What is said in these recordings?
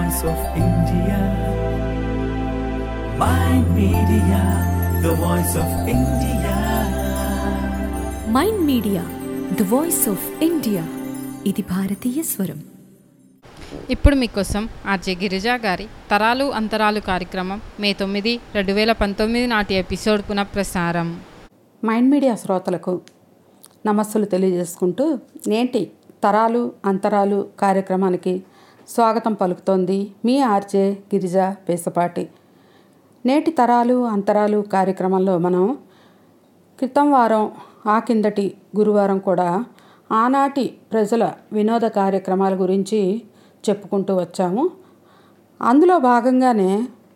voice of India. Mind Media, the voice of India. Mind media the voice of India ఇది భారతీయ స్వరం ఇప్పుడు మీకోసం ఆర్జే గిరిజా గారి తరాలు అంతరాలు కార్యక్రమం మే తొమ్మిది రెండు వేల పంతొమ్మిది నాటి ఎపిసోడ్ పునఃప్రసారం మైండ్ మీడియా శ్రోతలకు నమస్సులు తెలియజేసుకుంటూ నేటి తరాలు అంతరాలు కార్యక్రమానికి స్వాగతం పలుకుతోంది మీ ఆర్జే గిరిజ పేసపాటి నేటి తరాలు అంతరాలు కార్యక్రమంలో మనం క్రితం వారం ఆ కిందటి గురువారం కూడా ఆనాటి ప్రజల వినోద కార్యక్రమాల గురించి చెప్పుకుంటూ వచ్చాము అందులో భాగంగానే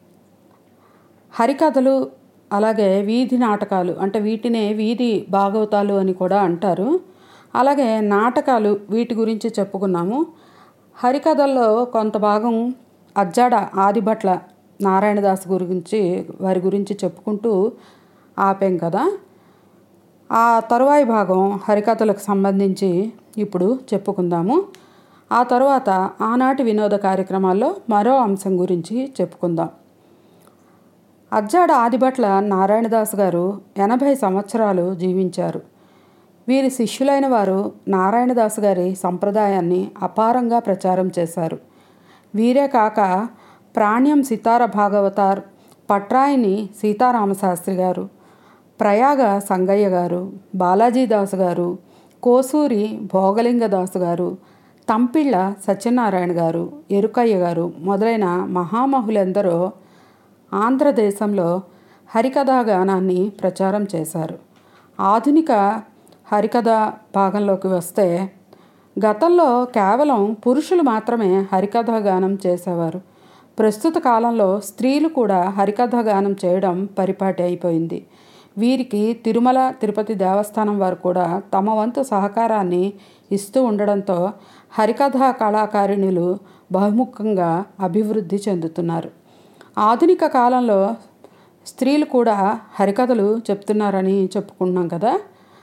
హరికథలు అలాగే వీధి నాటకాలు అంటే వీటినే వీధి భాగవతాలు అని కూడా అంటారు అలాగే నాటకాలు వీటి గురించి చెప్పుకున్నాము హరికథల్లో కొంత భాగం అజ్జాడ ఆదిభట్ల నారాయణదాస్ గురించి వారి గురించి చెప్పుకుంటూ ఆపాం కదా ఆ తరువాయి భాగం హరికథలకు సంబంధించి ఇప్పుడు చెప్పుకుందాము ఆ తర్వాత ఆనాటి వినోద కార్యక్రమాల్లో మరో అంశం గురించి చెప్పుకుందాం అజ్జాడ ఆదిభట్ల నారాయణదాస్ గారు ఎనభై సంవత్సరాలు జీవించారు వీరి శిష్యులైన వారు నారాయణదాస్ గారి సంప్రదాయాన్ని అపారంగా ప్రచారం చేశారు వీరే కాక ప్రాణ్యం సితార భాగవతార్ పట్రాయిని సీతారామశాస్త్రి గారు ప్రయాగ సంగయ్య గారు బాలాజీదాసు గారు కోసూరి భోగలింగదాసు గారు తంపిళ్ళ సత్యనారాయణ గారు ఎరుకయ్య గారు మొదలైన మహామహులెందరో ఆంధ్రదేశంలో హరికథా గానాన్ని ప్రచారం చేశారు ఆధునిక హరికథ భాగంలోకి వస్తే గతంలో కేవలం పురుషులు మాత్రమే హరికథా గానం చేసేవారు ప్రస్తుత కాలంలో స్త్రీలు కూడా హరికథా గానం చేయడం పరిపాటి అయిపోయింది వీరికి తిరుమల తిరుపతి దేవస్థానం వారు కూడా తమ వంతు సహకారాన్ని ఇస్తూ ఉండడంతో హరికథా కళాకారిణులు బహుముఖంగా అభివృద్ధి చెందుతున్నారు ఆధునిక కాలంలో స్త్రీలు కూడా హరికథలు చెప్తున్నారని చెప్పుకుంటున్నాం కదా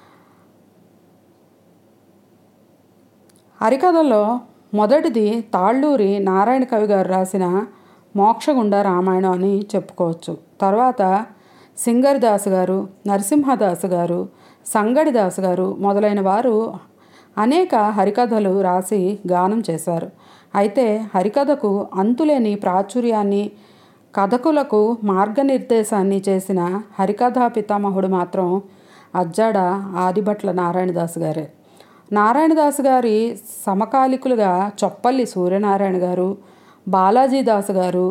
హరికథల్లో మొదటిది తాళ్ళూరి నారాయణ కవి గారు రాసిన మోక్షగుండ రామాయణం అని చెప్పుకోవచ్చు తర్వాత సింగరిదాసు గారు నరసింహదాసు గారు సంగడిదాసు గారు మొదలైన వారు అనేక హరికథలు రాసి గానం చేశారు అయితే హరికథకు అంతులేని ప్రాచుర్యాన్ని కథకులకు మార్గనిర్దేశాన్ని చేసిన హరికథా పితామహుడు మాత్రం అజ్జాడ ఆదిభట్ల నారాయణదాస్ గారే నారాయణదాస్ గారి సమకాలికులుగా చొప్పల్లి సూర్యనారాయణ గారు బాలాజీదాసు గారు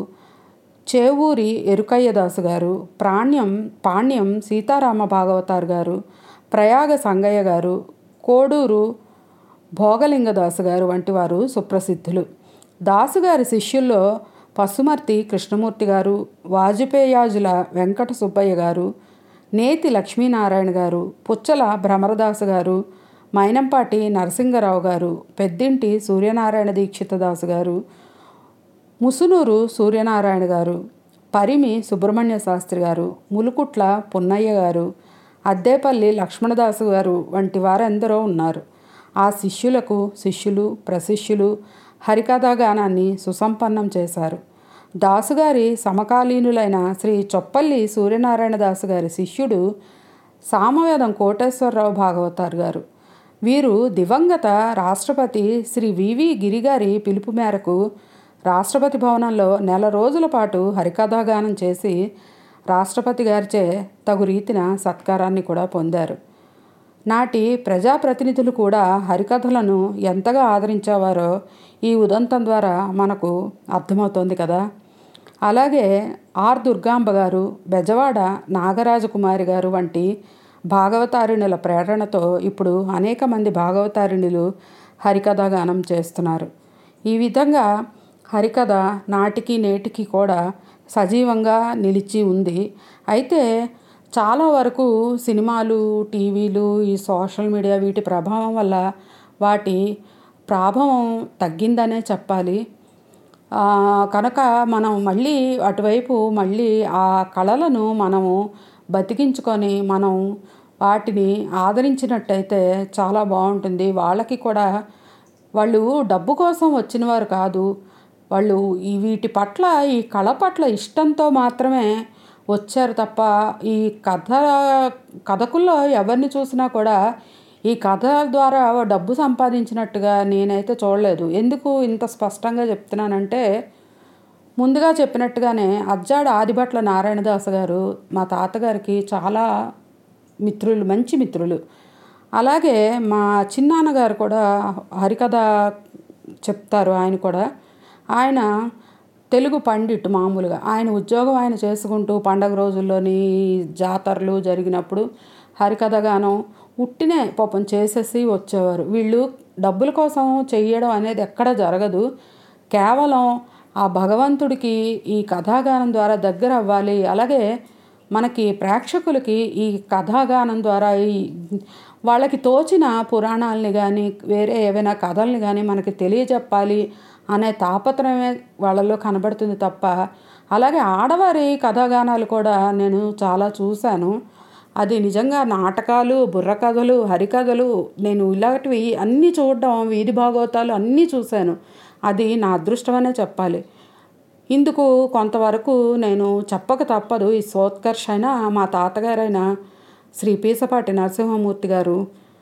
చేవూరి ఎరుకయ్యదాసు గారు ప్రాణ్యం పాణ్యం సీతారామ భాగవతార్ గారు ప్రయాగ సంగయ్య గారు కోడూరు భోగలింగదాసు గారు వంటి వారు సుప్రసిద్ధులు దాసుగారి శిష్యుల్లో పసుమర్తి కృష్ణమూర్తి గారు వాజపేయాజుల వెంకట సుబ్బయ్య గారు నేతి లక్ష్మీనారాయణ గారు పుచ్చల భ్రమరదాసు గారు మైనంపాటి నరసింగరావు గారు పెద్దింటి సూర్యనారాయణ దీక్షితదాసు గారు ముసునూరు సూర్యనారాయణ గారు పరిమి సుబ్రహ్మణ్య శాస్త్రి గారు ములుకుట్ల పున్నయ్య గారు అద్దేపల్లి లక్ష్మణదాసు గారు వంటి వారెందరో ఉన్నారు ఆ శిష్యులకు శిష్యులు ప్రశిష్యులు హరికథా గానాన్ని సుసంపన్నం చేశారు దాసుగారి సమకాలీనులైన శ్రీ చొప్పల్లి సూర్యనారాయణ దాసు గారి శిష్యుడు సామవేదం కోటేశ్వరరావు భాగవతార్ గారు వీరు దివంగత రాష్ట్రపతి శ్రీ వివి గిరిగారి పిలుపు మేరకు రాష్ట్రపతి భవనంలో నెల రోజుల పాటు హరికథాగానం చేసి రాష్ట్రపతి గారిచే తగు రీతిన సత్కారాన్ని కూడా పొందారు నాటి ప్రజాప్రతినిధులు కూడా హరికథలను ఎంతగా ఆదరించేవారో ఈ ఉదంతం ద్వారా మనకు అర్థమవుతోంది కదా అలాగే ఆర్ దుర్గాంబ గారు బెజవాడ నాగరాజకుమారి గారు వంటి భాగవతారిణుల ప్రేరణతో ఇప్పుడు అనేక మంది భాగవతారిణులు హరికథ గానం చేస్తున్నారు ఈ విధంగా హరికథ నాటికి నేటికి కూడా సజీవంగా నిలిచి ఉంది అయితే చాలా వరకు సినిమాలు టీవీలు ఈ సోషల్ మీడియా వీటి ప్రభావం వల్ల వాటి ప్రభావం తగ్గిందనే చెప్పాలి ఆ, కనుక మనం మళ్ళీ అటువైపు మళ్ళీ ఆ కళలను మనము బతికించుకొని మనం వాటిని ఆదరించినట్టయితే చాలా బాగుంటుంది వాళ్ళకి కూడా వాళ్ళు డబ్బు కోసం వచ్చిన వారు కాదు వాళ్ళు ఈ వీటి పట్ల ఈ కళ పట్ల ఇష్టంతో మాత్రమే వచ్చారు తప్ప ఈ కథ కథకుల్లో ఎవరిని చూసినా కూడా ఈ కథ ద్వారా డబ్బు సంపాదించినట్టుగా నేనైతే చూడలేదు ఎందుకు ఇంత స్పష్టంగా చెప్తున్నానంటే ముందుగా చెప్పినట్టుగానే అజ్జాడ ఆదిభట్ల నారాయణదాస్ గారు మా తాతగారికి చాలా మిత్రులు మంచి మిత్రులు అలాగే మా చిన్నాన్నగారు కూడా హరికథ చెప్తారు ఆయన కూడా ఆయన తెలుగు పండిట్ మామూలుగా ఆయన ఉద్యోగం ఆయన చేసుకుంటూ పండగ రోజుల్లోని జాతరలు జరిగినప్పుడు హరికథ గానం ఉట్టినే పాపం చేసేసి వచ్చేవారు వీళ్ళు డబ్బుల కోసం చెయ్యడం అనేది ఎక్కడ జరగదు కేవలం ఆ భగవంతుడికి ఈ కథాగానం ద్వారా దగ్గర అవ్వాలి అలాగే మనకి ప్రేక్షకులకి ఈ కథాగానం ద్వారా ఈ వాళ్ళకి తోచిన పురాణాలని కానీ వేరే ఏవైనా కథల్ని కానీ మనకి తెలియజెప్పాలి అనే తాపత్రయమే వాళ్ళలో కనబడుతుంది తప్ప అలాగే ఆడవారి కథాగానాలు కూడా నేను చాలా చూశాను అది నిజంగా నాటకాలు బుర్రకథలు హరికథలు నేను ఇలాంటివి అన్నీ చూడడం వీధి భాగవతాలు అన్నీ చూశాను అది నా అదృష్టమనే చెప్పాలి ఇందుకు కొంతవరకు నేను చెప్పక తప్పదు ఈ సోత్కర్ష అయిన మా తాతగారైన శ్రీ పీసపాటి నరసింహమూర్తి గారు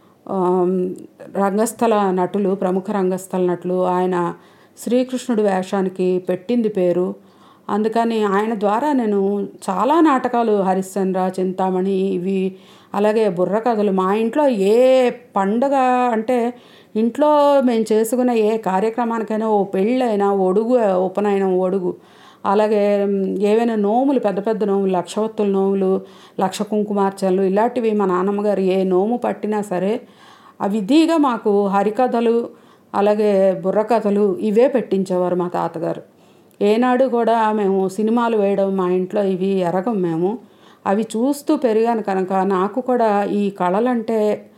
ఆమ్, రంగస్థల నటులు ప్రముఖ రంగస్థల నటులు ఆయన శ్రీకృష్ణుడి వేషానికి పెట్టింది పేరు అందుకని ఆయన ద్వారా నేను చాలా నాటకాలు హరిశ్చంద్ర చింతామణి ఇవి అలాగే బుర్రకథలు మా ఇంట్లో ఏ పండగ అంటే ఇంట్లో మేము చేసుకునే ఏ కార్యక్రమానికైనా ఓ పెళ్ళైనా ఒడుగు ఉపనయనం ఒడుగు అలాగే మ్, ఏవైనా నోములు పెద్ద పెద్ద నోములు లక్షవత్తుల నోములు లక్ష కుంకుమార్చనలు ఇలాంటివి మా నాన్నమ్మగారు ఏ నోము పట్టినా సరే ఆ విధిగా మాకు హరికథలు అలాగే బుర్రకథలు ఇవే పెట్టించేవారు మా తాతగారు ఏనాడు కూడా మేము సినిమాలు వేయడం మా ఇంట్లో ఇవి ఎరగం మేము అవి చూస్తూ పెరిగాను కనుక నాకు కూడా ఈ కళలంటే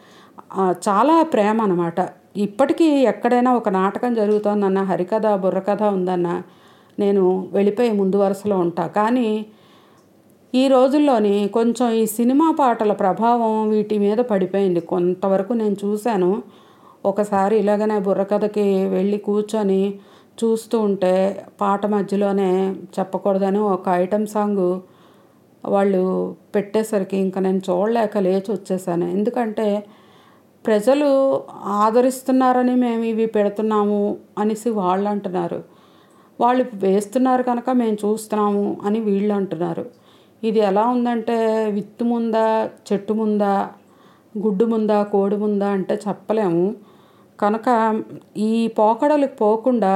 ఆ, చాలా ప్రేమ అనమాట ఇప్పటికీ ఎక్కడైనా ఒక నాటకం జరుగుతోందన్న హరికథ బుర్రకథ ఉందన్న నేను వెళ్ళిపోయి ముందు వరుసలో ఉంటా కానీ ఈ రోజుల్లోని కొంచెం ఈ సినిమా పాటల ప్రభావం వీటి మీద పడిపోయింది కొంతవరకు నేను చూశాను ఒకసారి ఇలాగనే బుర్రకథకి వెళ్ళి కూర్చొని చూస్తూ ఉంటే పాట మధ్యలోనే చెప్పకూడదని ఒక ఐటమ్ సాంగ్ వాళ్ళు పెట్టేసరికి ఇంకా నేను చూడలేక లేచి వచ్చేసాను ఎందుకంటే ప్రజలు ఆదరిస్తున్నారని మేము ఇవి పెడుతున్నాము అనేసి వాళ్ళు అంటున్నారు వాళ్ళు వేస్తున్నారు కనుక మేము చూస్తున్నాము అని వీళ్ళు అంటున్నారు ఇది ఎలా ఉందంటే విత్తు ముందా చెట్టు ముందా గుడ్డు ముందా కోడి ముందా అంటే చెప్పలేము కనుక ఈ పోకడలకు పోకుండా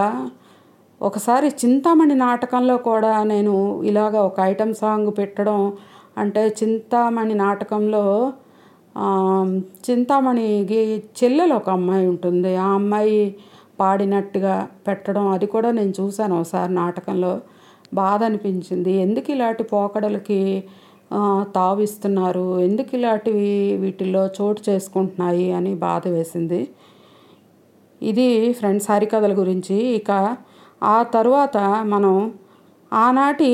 ఒకసారి చింతామణి నాటకంలో కూడా నేను ఇలాగ ఒక ఐటమ్ సాంగ్ పెట్టడం అంటే చింతామణి నాటకంలో ఆ, చింతామణికి చెల్లెలు ఒక అమ్మాయి ఉంటుంది ఆ అమ్మాయి పాడినట్టుగా పెట్టడం అది కూడా నేను చూశాను ఒకసారి నాటకంలో బాధ అనిపించింది ఎందుకు ఇలాంటి పోకడలకి ఆ, తావిస్తున్నారు ఎందుకు ఇలాంటివి వీటిల్లో చోటు చేసుకుంటున్నాయి అని బాధ వేసింది ఇది ఫ్రెండ్స్ హరికథల గురించి ఇక ఆ తరువాత మనం ఆనాటి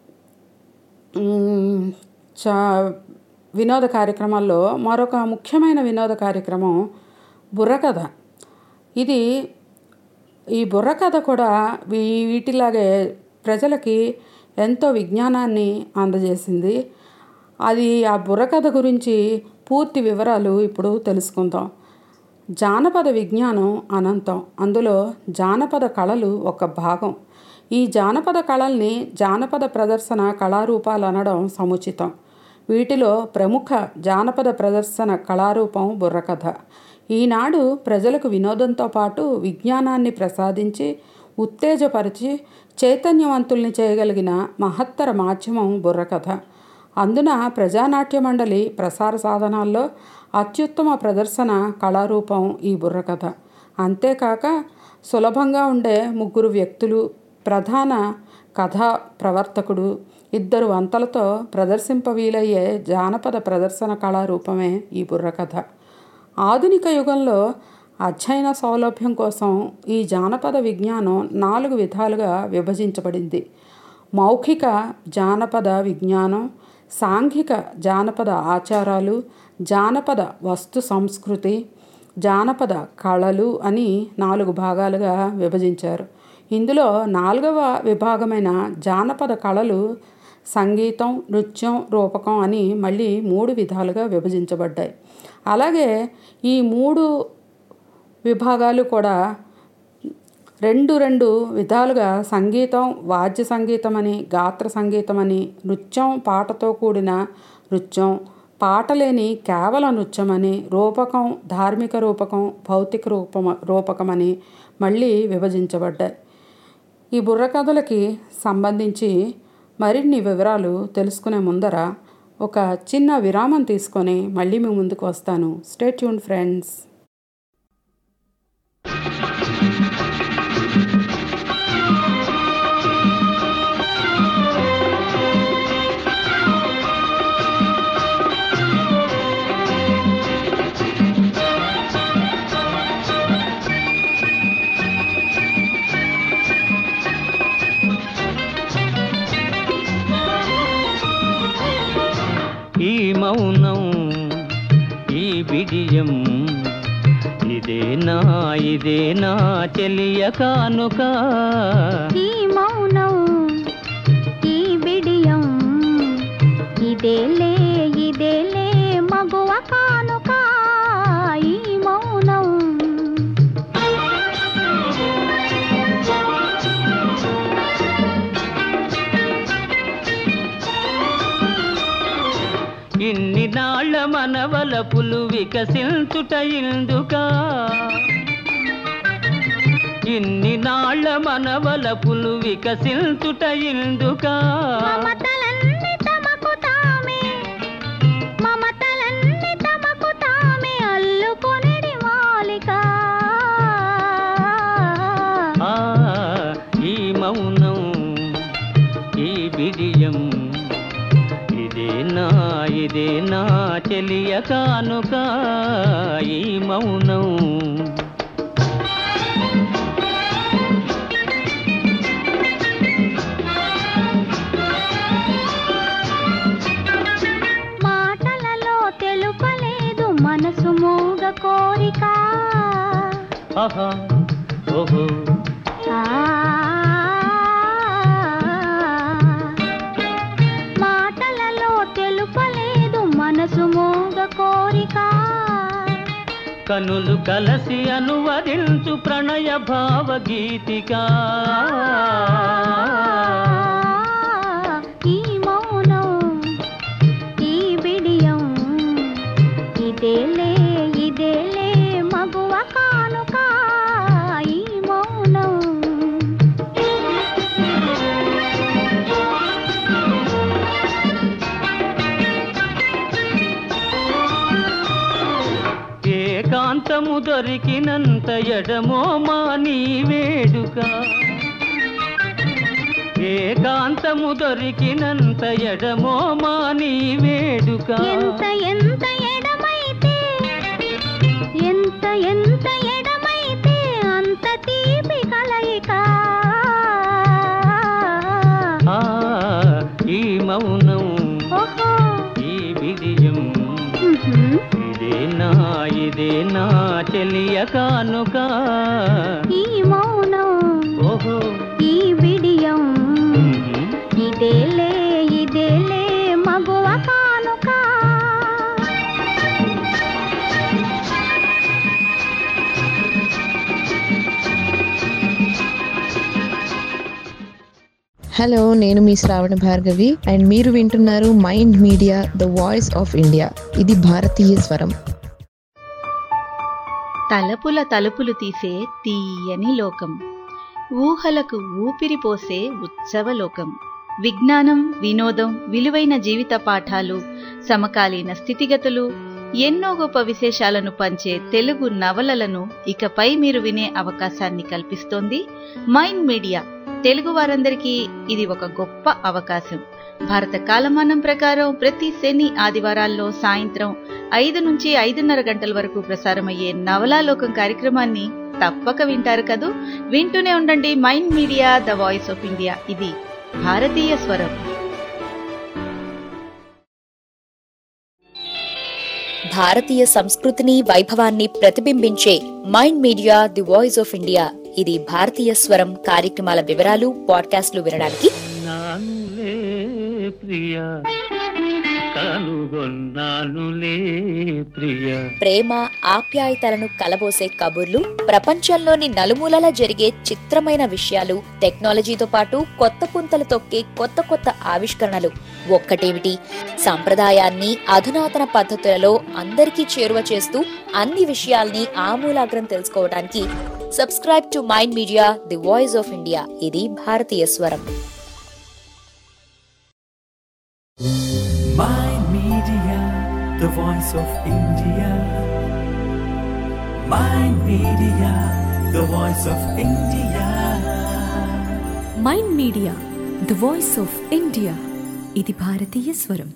మ్, చా వినోద కార్యక్రమాల్లో మరొక ముఖ్యమైన వినోద కార్యక్రమం బుర్రకథ ఇది ఈ బుర్రకథ కూడా వీ వీటిలాగే ప్రజలకి ఎంతో విజ్ఞానాన్ని అందజేసింది అది ఆ బుర్రకథ గురించి పూర్తి వివరాలు ఇప్పుడు తెలుసుకుందాం జానపద విజ్ఞానం అనంతం అందులో జానపద కళలు ఒక భాగం ఈ జానపద కళల్ని జానపద ప్రదర్శన కళారూపాలు అనడం సముచితం వీటిలో ప్రముఖ జానపద ప్రదర్శన కళారూపం బుర్రకథ ఈనాడు ప్రజలకు వినోదంతో పాటు విజ్ఞానాన్ని ప్రసాదించి ఉత్తేజపరిచి చైతన్యవంతుల్ని చేయగలిగిన మహత్తర మాధ్యమం బుర్రకథ అందున ప్రజానాట్య మండలి ప్రసార సాధనాల్లో అత్యుత్తమ ప్రదర్శన కళారూపం ఈ బుర్రకథ అంతేకాక సులభంగా ఉండే ముగ్గురు వ్యక్తులు ప్రధాన కథా ప్రవర్తకుడు ఇద్దరు వంతలతో ప్రదర్శింప వీలయ్యే జానపద ప్రదర్శన కళారూపమే ఈ బుర్రకథ ఆధునిక యుగంలో అధ్యయన సౌలభ్యం కోసం ఈ జానపద విజ్ఞానం నాలుగు విధాలుగా విభజించబడింది మౌఖిక జానపద విజ్ఞానం సాంఘిక జానపద ఆచారాలు జానపద వస్తు సంస్కృతి జానపద కళలు అని నాలుగు భాగాలుగా విభజించారు ఇందులో నాలుగవ విభాగమైన జానపద కళలు సంగీతం నృత్యం రూపకం అని మళ్ళీ మూడు విధాలుగా విభజించబడ్డాయి అలాగే ఈ మూడు విభాగాలు కూడా రెండు రెండు విధాలుగా సంగీతం వాద్య సంగీతం అని గాత్ర సంగీతం అని నృత్యం పాటతో కూడిన నృత్యం పాట లేని కేవల నృత్యం అని రూపకం ధార్మిక రూపకం భౌతిక రూపం రూపకం అని మళ్ళీ విభజించబడ్డాయి ఈ బుర్రకథలకి సంబంధించి మరిన్ని వివరాలు తెలుసుకునే ముందర ఒక చిన్న విరామం తీసుకొని మళ్ళీ మీ ముందుకు వస్తాను స్టే ట్యూన్ ఫ్రెండ్స్ ఈ మౌనం ఈ బిడియం ఇదేనా ఇదేనా చెలియ కానుక ఈ మౌనం ఈ బిడియం ఇదేలే ఇదేలే మగువ కానుక ఈ మౌనం ఇన్ని నాళ్ళ మనవల పులు వికసించుట ఇందుకా ఇన్ని నాళ్ళ మనవల పులు వికసించుట ఇందుకా మమతలన్నీ తమకు తామే మమతలన్నీ తమకు తామే అల్లుకొనిడి మాలిక ఆ ఈ మౌనం ఈ బిడియం ఇదేనా ఇదేనా చెలియ కానుక ఈ మౌనం మాటలలో తెలుపలేదు మనసు మూగ కోరిక ఆహా ఓహో ఆ మాటలలో తెలుపలేదు మనసు మూగ కోరిక కనులు కలసి అనువదించు ప్రణయ భావగీతిక ఈ మౌనం ఈ బిడియం ఇదేలే ఇదేలే మగువ కానుక ఈ మౌనం ఏకాంతము దొరికినంత ఎడమో మా నీ వేడుక ఏకాంతము దొరికినంత ఎడమో మా నీ వేడుక ఎంత ఎంత ఎడమైతే ఎంత ఎంత ఎడమైతే అంత తీపి కలయిక ఆ, ఈ మౌనం ఓహో ఈ విజయం ఉహుం. ఇదేనా ఇదేనా చెలియ కానుక ఈ మౌనం ఓహో ఈ బిడియం ఉహుం. ఇదేలే ఇదేలే మగువ కానుక హలో నేను మీ శ్రావణ భార్గవి అండ్ మీరు వింటున్నారు Mind media the voice of India ఇది భారతీయ స్వరం తలపుల తలుపులు తీసే తీయని లోకం ఊహలకు ఊపిరి పోసే ఉత్సవలోకం విజ్ఞానం వినోదం విలువైన జీవిత పాఠాలు సమకాలీన స్థితిగతులు ఎన్నో గొప్ప విశేషాలను పంచే తెలుగు నవలలను ఇకపై మీరు వినే అవకాశాన్ని కల్పిస్తోంది మైండ్ మీడియా తెలుగు వారందరికీ ఇది ఒక గొప్ప అవకాశం భారత కాలమానం ప్రకారం ప్రతి శని ఆదివారాల్లో సాయంత్రం ఐదు నుంచి ఐదున్నర గంటల వరకు ప్రసారమయ్యే నవలాలోకం కార్యక్రమాన్ని తప్పక వింటారు కదూ వింటూనే ఉండండి Mind media the voice of India ఇది భారతీయ స్వరం భారతీయ సంస్కృతిని వైభవాన్ని ప్రతిబింబించే Mind Media the voice of India ఇది భారతీయ స్వరం కార్యక్రమాల వివరాలు పాడ్కాస్ట్లు వినడానికి నానులే ప్రియ కనుగొన్నానులే ప్రియ ప్రేమ ఆప్యాయతలను కలబోసే కబుర్లు ప్రపంచంలోని నలుమూలల జరిగే చిత్రమైన విషయాలు టెక్నాలజీతో పాటు కొత్త పుంతలు తొక్కే కొత్త కొత్త ఆవిష్కరణలు ఒక్కటేమిటి సంప్రదాయాన్ని అధునాతన పద్ధతులలో అందరికీ చేరువ చేస్తూ అన్ని విషయాల్ని ఆమూలాగ్రం తెలుసుకోవడానికి subscribe to Mind Media the voice of India ఇది భారతీయ స్వరం Mind Media, the voice of India. Mind Media, the voice of India. Mind media the voice of India ఇది భారతీయ స్వరం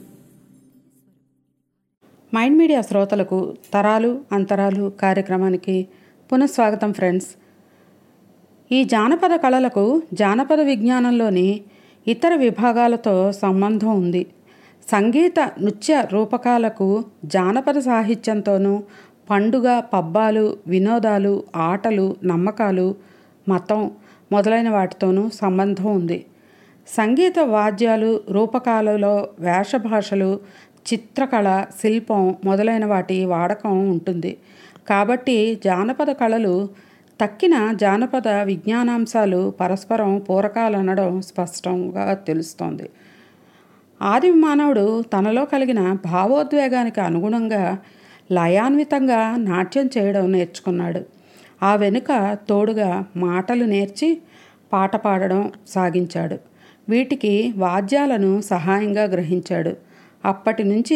మైండ్ మీడియా శ్రోతలకు తరాలు అంతరాలు కార్యక్రమానికి పునఃస్వాగతం ఫ్రెండ్స్ ఈ జానపద కళలకు జానపద విజ్ఞానంలోని ఇతర విభాగాలతో సంబంధం ఉంది సంగీత నృత్య రూపకాలకు జానపద సాహిత్యంతోనూ పండుగ పబ్బాలు వినోదాలు ఆటలు నమ్మకాలు మతం మొదలైన వాటితోనూ సంబంధం ఉంది సంగీత వాద్యాలు రూపకాలలో వేషభాషలు చిత్రకళ శిల్పం మొదలైన వాటి వాడకం ఉంటుంది కాబట్టి జానపద కళలు తక్కిన జానపద విజ్ఞానాంశాలు పరస్పరం పూరకాలనడం స్పష్టంగా తెలుస్తోంది ఆది మానవుడు తనలో కలిగిన భావోద్వేగానికి అనుగుణంగా లయాన్వితంగా నాట్యం చేయడం నేర్చుకున్నాడు ఆ వెనుక తోడుగా మాటలు నేర్చి పాట పాడడం సాగించాడు వీటికి వాద్యాలను సహాయంగా గ్రహించాడు అప్పటి నుంచి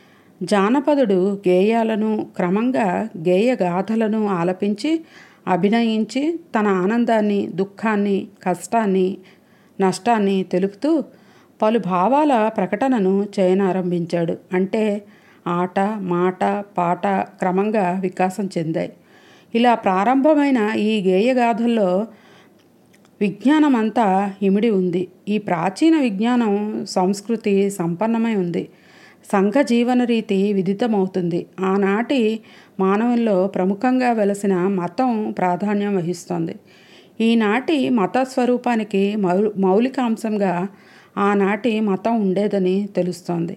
జానపదుడు గేయాలను క్రమంగా గేయ గాథలను ఆలపించి అభినయించి తన ఆనందాన్ని దుఃఖాన్ని కష్టాన్ని నష్టాన్ని తెలుపుతూ పలు భావాల ప్రకటనను చేయనారంభించాడు అంటే ఆట మాట పాట క్రమంగా వికాసం చెందాయి ఇలా ప్రారంభమైన ఈ గేయగాథల్లో విజ్ఞానం అంతా ఇమిడి ఉంది ఈ ప్రాచీన విజ్ఞానం సంస్కృతి సంపన్నమై ఉంది సంఘ జీవన రీతి విదితమవుతుంది ఆనాటి మానవుల్లో ప్రముఖంగా వెలసిన మతం ప్రాధాన్యం వహిస్తోంది ఈనాటి మత స్వరూపానికి మౌ మౌలికాంశంగా ఆనాటి మతం ఉండేదని తెలుస్తోంది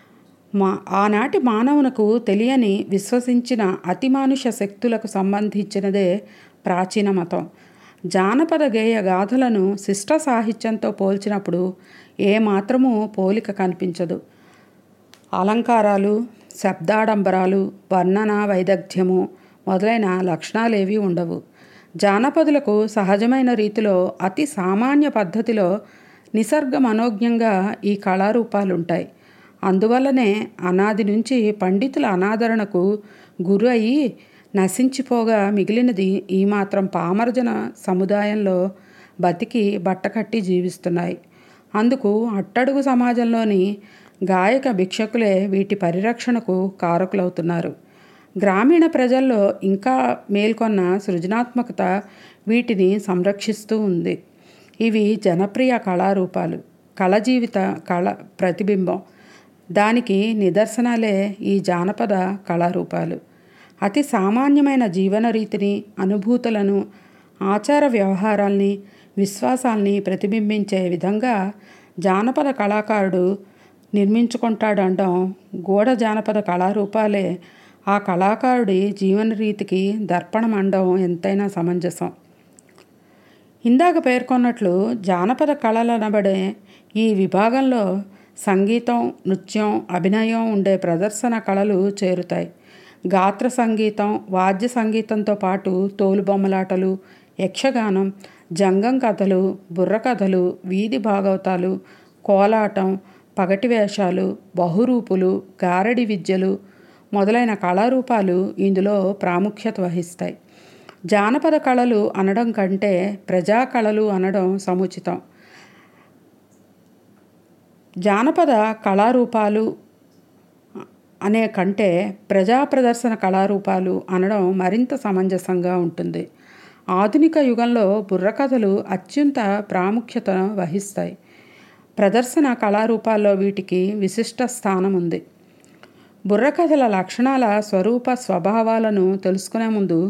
మా ఆనాటి మానవునకు తెలియని విశ్వసించిన అతిమానుష శక్తులకు సంబంధించినదే ప్రాచీన మతం జానపద గేయ గాథలను శిష్ట సాహిత్యంతో పోల్చినప్పుడు ఏమాత్రమూ పోలిక కనిపించదు అలంకారాలు శబ్దాడంబరాలు వర్ణన వైదగ్ధ్యము మొదలైన లక్షణాలేవి ఉండవు జానపదులకు సహజమైన రీతిలో అతి సామాన్య పద్ధతిలో నిసర్గ మనోజ్ఞంగా ఈ కళారూపాలుంటాయి అందువల్లనే అనాది నుంచి పండితుల అనాదరణకు గురి అయి నశించిపోగా మిగిలినది ఈ మాత్రం పామరజన సముదాయంలో బతికి బట్టకట్టి జీవిస్తున్నాయి అందుకు అట్టడుగు సమాజంలోని గాయక భిక్షకులే వీటి పరిరక్షణకు కారకులవుతున్నారు గ్రామీణ ప్రజల్లో ఇంకా మేల్కొన్న సృజనాత్మకత వీటిని సంరక్షిస్తూ ఉంది ఇవి జనప్రియ కళారూపాలు కళ జీవిత కళ ప్రతిబింబం దానికి నిదర్శనాలే ఈ జానపద కళారూపాలు అతి సామాన్యమైన జీవన రీతిని అనుభూతులను ఆచార వ్యవహారాల్ని విశ్వాసాల్ని ప్రతిబింబించే విధంగా జానపద కళాకారుడు నిర్మించుకుంటాడండం గూఢ జానపద కళారూపాలే ఆ కళాకారుడి జీవన రీతికి దర్పణం అనడం ఎంతైనా సమంజసం ఇందాక పేర్కొన్నట్లు జానపద కళలు అనబడే ఈ విభాగంలో సంగీతం నృత్యం అభినయం ఉండే ప్రదర్శన కళలు చేరుతాయి గాత్ర సంగీతం వాద్య సంగీతంతో పాటు తోలుబొమ్మలాటలు యక్షగానం జంగం కథలు బుర్రకథలు వీధి భాగవతాలు కోలాటం పగటి వేషాలు బహురూపులు గారడి విద్యలు మొదలైన కళారూపాలు ఇందులో ప్రాముఖ్యత వహిస్తాయి జానపద కళలు అనడం కంటే ప్రజా కళలు అనడం సముచితం జానపద కళారూపాలు అనే కంటే ప్రజా ప్రదర్శన కళారూపాలు అనడం మరింత సమంజసంగా ఉంటుంది ఆధునిక యుగంలో బుర్రకథలు అత్యంత ప్రాముఖ్యత వహిస్తాయి ప్రదర్శన కళారూపాల్లో వీటికి విశిష్ట స్థానం ఉంది బుర్రకథల లక్షణాల స్వరూప స్వభావాలను తెలుసుకునే ముందు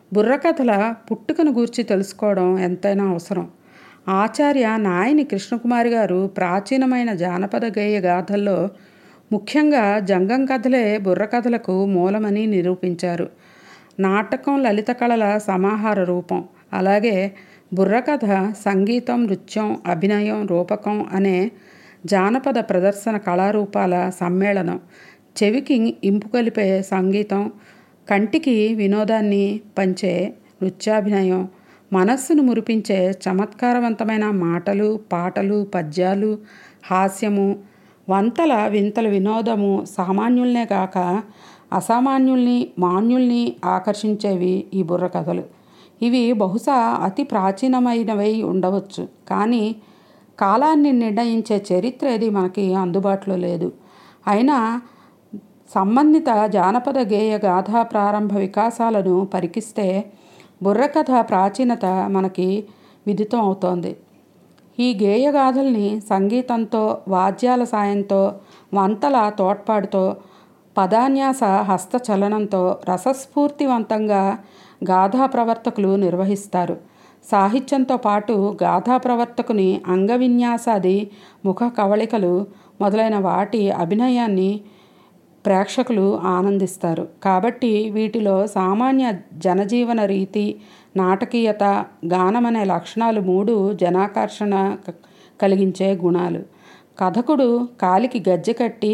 బుర్రకథల పుట్టుకను గూర్చి తెలుసుకోవడం ఎంతైనా అవసరం ఆచార్య నాయని కృష్ణకుమారి గారు ప్రాచీనమైన జానపద గేయ గాథల్లో ముఖ్యంగా జంగం కథలే బుర్రకథలకు మూలమని నిరూపించారు నాటకం లలిత కళల సమాహార రూపం అలాగే బుర్రకథ సంగీతం నృత్యం అభినయం రూపకం అనే జానపద ప్రదర్శన కళారూపాల సమ్మేళనం చెవికి ఇంపు కలిపే సంగీతం కంటికి వినోదాన్ని పంచే నృత్యాభినయం మనస్సును మురిపించే చమత్కారవంతమైన మాటలు పాటలు పద్యాలు హాస్యము వంతల వింతల వినోదము సామాన్యుల్నే కాక అసామాన్యుల్ని మాన్యుల్ని ఆకర్షించేవి ఈ బుర్రకథలు ఇవి బహుశా అతి ప్రాచీనమైనవై ఉండవచ్చు కానీ కాలాన్ని నిర్ణయించే చరిత్ర ఏది మనకి అందుబాటులో లేదు అయినా సంబంధిత జానపద గేయ గాథా ప్రారంభ వికాసాలను పరికిస్తే బుర్రకథ ప్రాచీనత మనకి విదితం అవుతోంది ఈ గేయగాథల్ని సంగీతంతో వాద్యాల సాయంతో వంతల తోడ్పాటుతో పదాన్యాస హస్తచలనంతో రసస్ఫూర్తివంతంగా గాథా ప్రవర్తకులు నిర్వహిస్తారు సాహిత్యంతో పాటు గాథా ప్రవర్తకుని అంగవిన్యాసాది ముఖ కవళికలు మొదలైన వాటి అభినయాన్ని ప్రేక్షకులు ఆనందిస్తారు కాబట్టి వీటిలో సామాన్య జనజీవన రీతి నాటకీయత గానం అనే లక్షణాలు మూడు జనాకర్షణ క- కలిగించే గుణాలు కథకుడు కాలికి గజ్జె కట్టి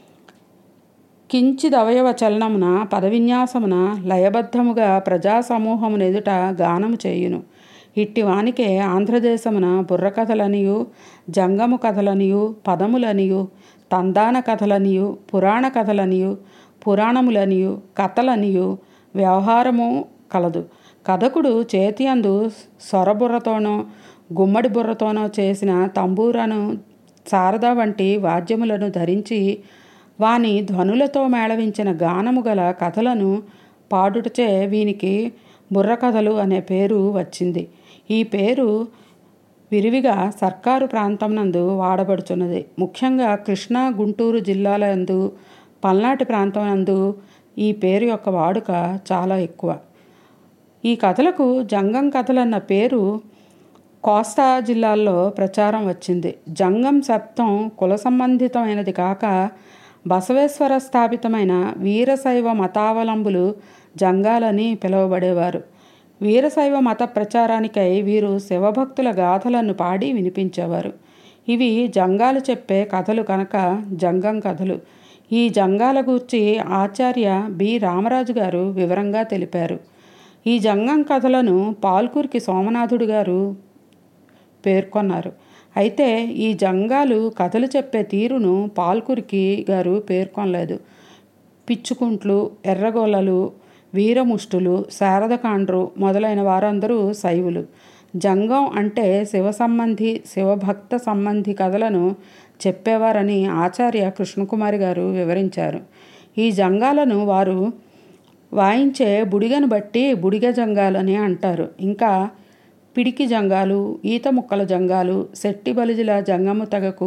కించిదవయవ చలనమున పదవిన్యాసమున లయబద్ధముగా ప్రజా సమూహమున ఎదుట గానము చేయును ఇట్టి వానికే ఆంధ్రదేశమున బుర్రకథలనియు జంగము కథలనియు పదములనియు తందాన కథలనియు పురాణ కథలనియు పురాణములనియు కథలనియు వ్యవహారము కలదు కథకుడు చేతి అందు సొరబుర్రతోనో గుమ్మడి బుర్రతోనో చేసిన తంబూరాను శారద వంటి వాద్యములను ధరించి వాని ధ్వనులతో మేళవించిన గానము గల కథలను పాడుటచే వీనికి బుర్రకథలు అనే పేరు వచ్చింది ఈ పేరు విరివిగా సర్కారు ప్రాంతం నందు వాడబడుచున్నది ముఖ్యంగా కృష్ణా గుంటూరు జిల్లాల యందు పల్నాటి ప్రాంతం నందు ఈ పేరు యొక్క వాడుక చాలా ఎక్కువ ఈ కథలకు జంగం కథలన్న పేరు కోస్తా జిల్లాల్లో ప్రచారం వచ్చింది జంగం శబ్దం కుల సంబంధితమైనది కాక బసవేశ్వర స్థాపితమైన వీరశైవ మతావలంబులు జంగాలని పిలువబడేవారు వీరశైవ మత ప్రచారానికై వీరు శివభక్తుల గాథలను పాడి వినిపించేవారు ఇవి జంగాలు చెప్పే కథలు కనుక జంగం కథలు ఈ జంగాల గూర్చి ఆచార్య బి రామరాజు గారు వివరంగా తెలిపారు ఈ జంగం కథలను పాల్కూరికి సోమనాథుడు గారు పేర్కొన్నారు అయితే ఈ జంగాలు కథలు చెప్పే తీరును పాల్కురికి గారు పేర్కొనలేదు పిచ్చుకుంట్లు ఎర్రగొల్లలు వీరముష్టులు శారదకాండ్రు మొదలైన వారందరూ శైవులు జంగం అంటే శివ సంబంధి శివభక్త సంబంధి కథలను చెప్పేవారని ఆచార్య కృష్ణకుమారి గారు వివరించారు ఈ జంగాలను వారు వాయించే బుడిగను బట్టి బుడిగ జంగాలని అంటారు ఇంకా పిడికి జంగాలు ఈత ముక్కల జంగాలు శెట్టి బలిజుల జంగము తెగకు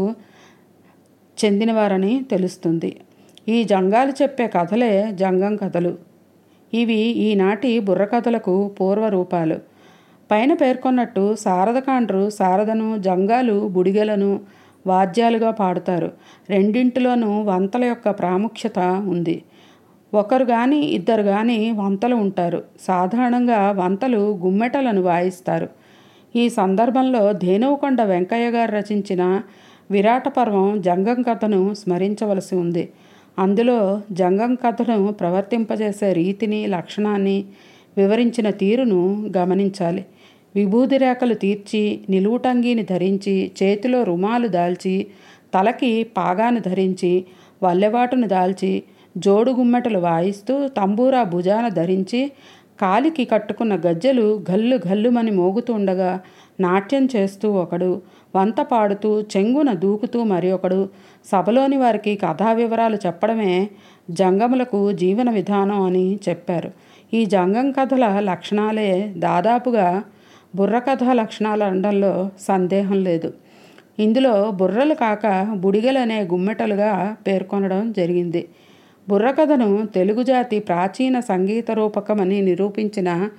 చెందినవారని తెలుస్తుంది ఈ జంగాలు చెప్పే కథలే జంగం కథలు ఇవి ఈనాటి బుర్రకథలకు పూర్వరూపాలు పైన పేర్కొన్నట్టు శారదకాండ్రు శారదను జంగాలు బుడిగలను వాద్యాలుగా పాడుతారు రెండింటిలోనూ వంతల యొక్క ప్రాముఖ్యత ఉంది ఒకరు కానీ ఇద్దరు కానీ వంతలు ఉంటారు సాధారణంగా వంతలు గుమ్మెటలను వాయిస్తారు ఈ సందర్భంలో ధేనువుకొండ వెంకయ్య గారు రచించిన విరాట పర్వం జంగం కథను స్మరించవలసి ఉంది అందులో జంగం కథను ప్రవర్తింపజేసే రీతిని లక్షణాన్ని వివరించిన తీరును గమనించాలి విభూది రేఖలు తీర్చి నిలువుటంగీని ధరించి చేతిలో రుమాలు దాల్చి తలకి పాగాను ధరించి వల్లెవాటును దాల్చి జోడు గుమ్మెటలు వాయిస్తూ తంబూరా భుజాన ధరించి కాలికి కట్టుకున్న గజ్జెలు గల్లు గల్లుమని మోగుతుండగా నాట్యం చేస్తూ ఒకడు వంత పాడుతూ చెంగున దూకుతూ మరి ఒకడు సభలోని వారికి కథా వివరాలు చెప్పడమే జంగములకు జీవన విధానం అని చెప్పారు ఈ జంగం కథల లక్షణాలే దాదాపుగా బుర్రకథ లక్షణాలు అనడంలో సందేహం లేదు ఇందులో బుర్రలు కాక బుడిగలనే గుమ్మెటలుగా పేర్కొనడం జరిగింది బుర్రకథను తెలుగు జాతి ప్రాచీన సంగీత రూపకమని నిరూపించిన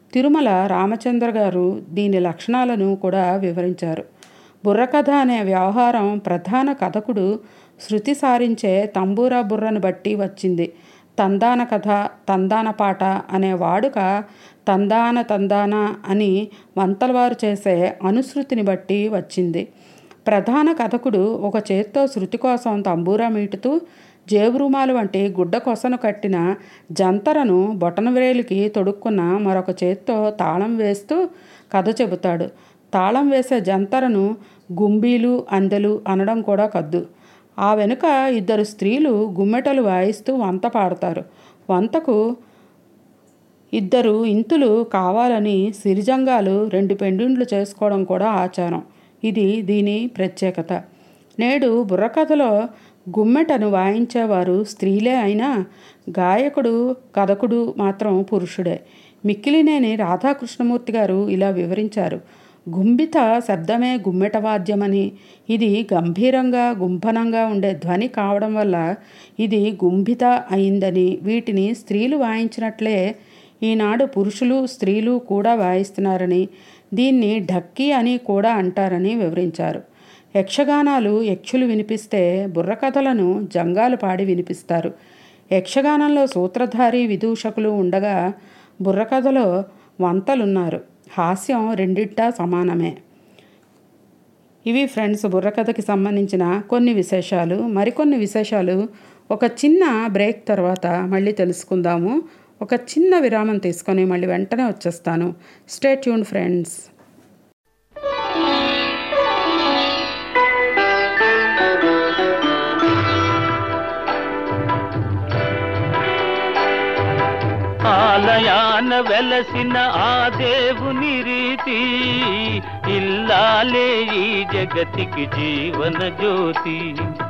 తిరుమల రామచంద్ర గారు దీని లక్షణాలను కూడా వివరించారు బుర్రకథ అనే వ్యవహారం ప్రధాన కథకుడు శృతి సారించే తంబూరా బుర్రను బట్టి వచ్చింది తందాన కథ తందాన పాట అనే వాడుక తందాన తందాన అని వంతలవారు చేసే అనుశృతిని బట్టి వచ్చింది ప్రధాన కథకుడు ఒక చేత్తో శృతి కోసం తంబూరా మీటుతూ జేబురుమాలు వంటి గుడ్డ కొసను కట్టిన జంతరను బొటనవేలికి తొడుక్కున్న మరొక చేత్తో తాళం వేస్తూ కథ చెబుతాడు తాళం వేసే జంతరను గుంబీలు అందెలు అనడం కూడా కద్దు ఆ వెనుక ఇద్దరు స్త్రీలు గుమ్మెటలు వాయిస్తూ వంత పాడతారు వంతకు ఇద్దరు ఇంతులు కావాలని సిరిజంగాలు రెండు పెండిండ్లు చేసుకోవడం కూడా ఆచారం ఇది దీని ప్రత్యేకత నేడు బుర్రకథలో గుమ్మెటను వాయించేవారు స్త్రీలే అయినా గాయకుడు కథకుడు మాత్రం పురుషుడే మిక్కిలినేని రాధాకృష్ణమూర్తి గారు ఇలా వివరించారు గుంబిత శబ్దమే గుమ్మెట వాద్యమని ఇది గంభీరంగా గుంభనంగా ఉండే ధ్వని కావడం వల్ల ఇది గుంభిత అయిందని వీటిని స్త్రీలు వాయించినట్లే ఈనాడు పురుషులు స్త్రీలు కూడా వాయిస్తున్నారని దీన్ని ఢక్కీ అని కూడా అంటారని వివరించారు యక్షగానాలు యక్షులు వినిపిస్తే బుర్రకథలను జంగాలు పాడి వినిపిస్తారు యక్షగానంలో సూత్రధారి విదూషకులు ఉండగా బుర్రకథలో వంతలున్నారు హాస్యం రెండిట్టా సమానమే ఇవి ఫ్రెండ్స్ బుర్రకథకి సంబంధించిన కొన్ని విశేషాలు మరికొన్ని విశేషాలు ఒక చిన్న బ్రేక్ తర్వాత మళ్ళీ తెలుసుకుందాము ఒక చిన్న విరామం తీసుకొని మళ్ళీ వెంటనే వచ్చేస్తాను స్టే ట్యూన్ ఫ్రెండ్స్ ఆలయాన వెలసిన ఆ దేవుని రీతి ఇల్లాలే ఈ జగతికి జీవన జ్యోతి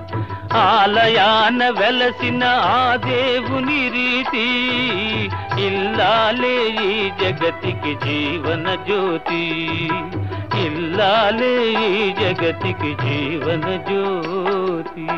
ఆలయాన వెలసిన ఆ దేవుని రీతి ఇల్లాలే ఈ జగతికి జీవన జ్యోతి ఇల్లాలే ఈ జగతికి జీవన జ్యోతి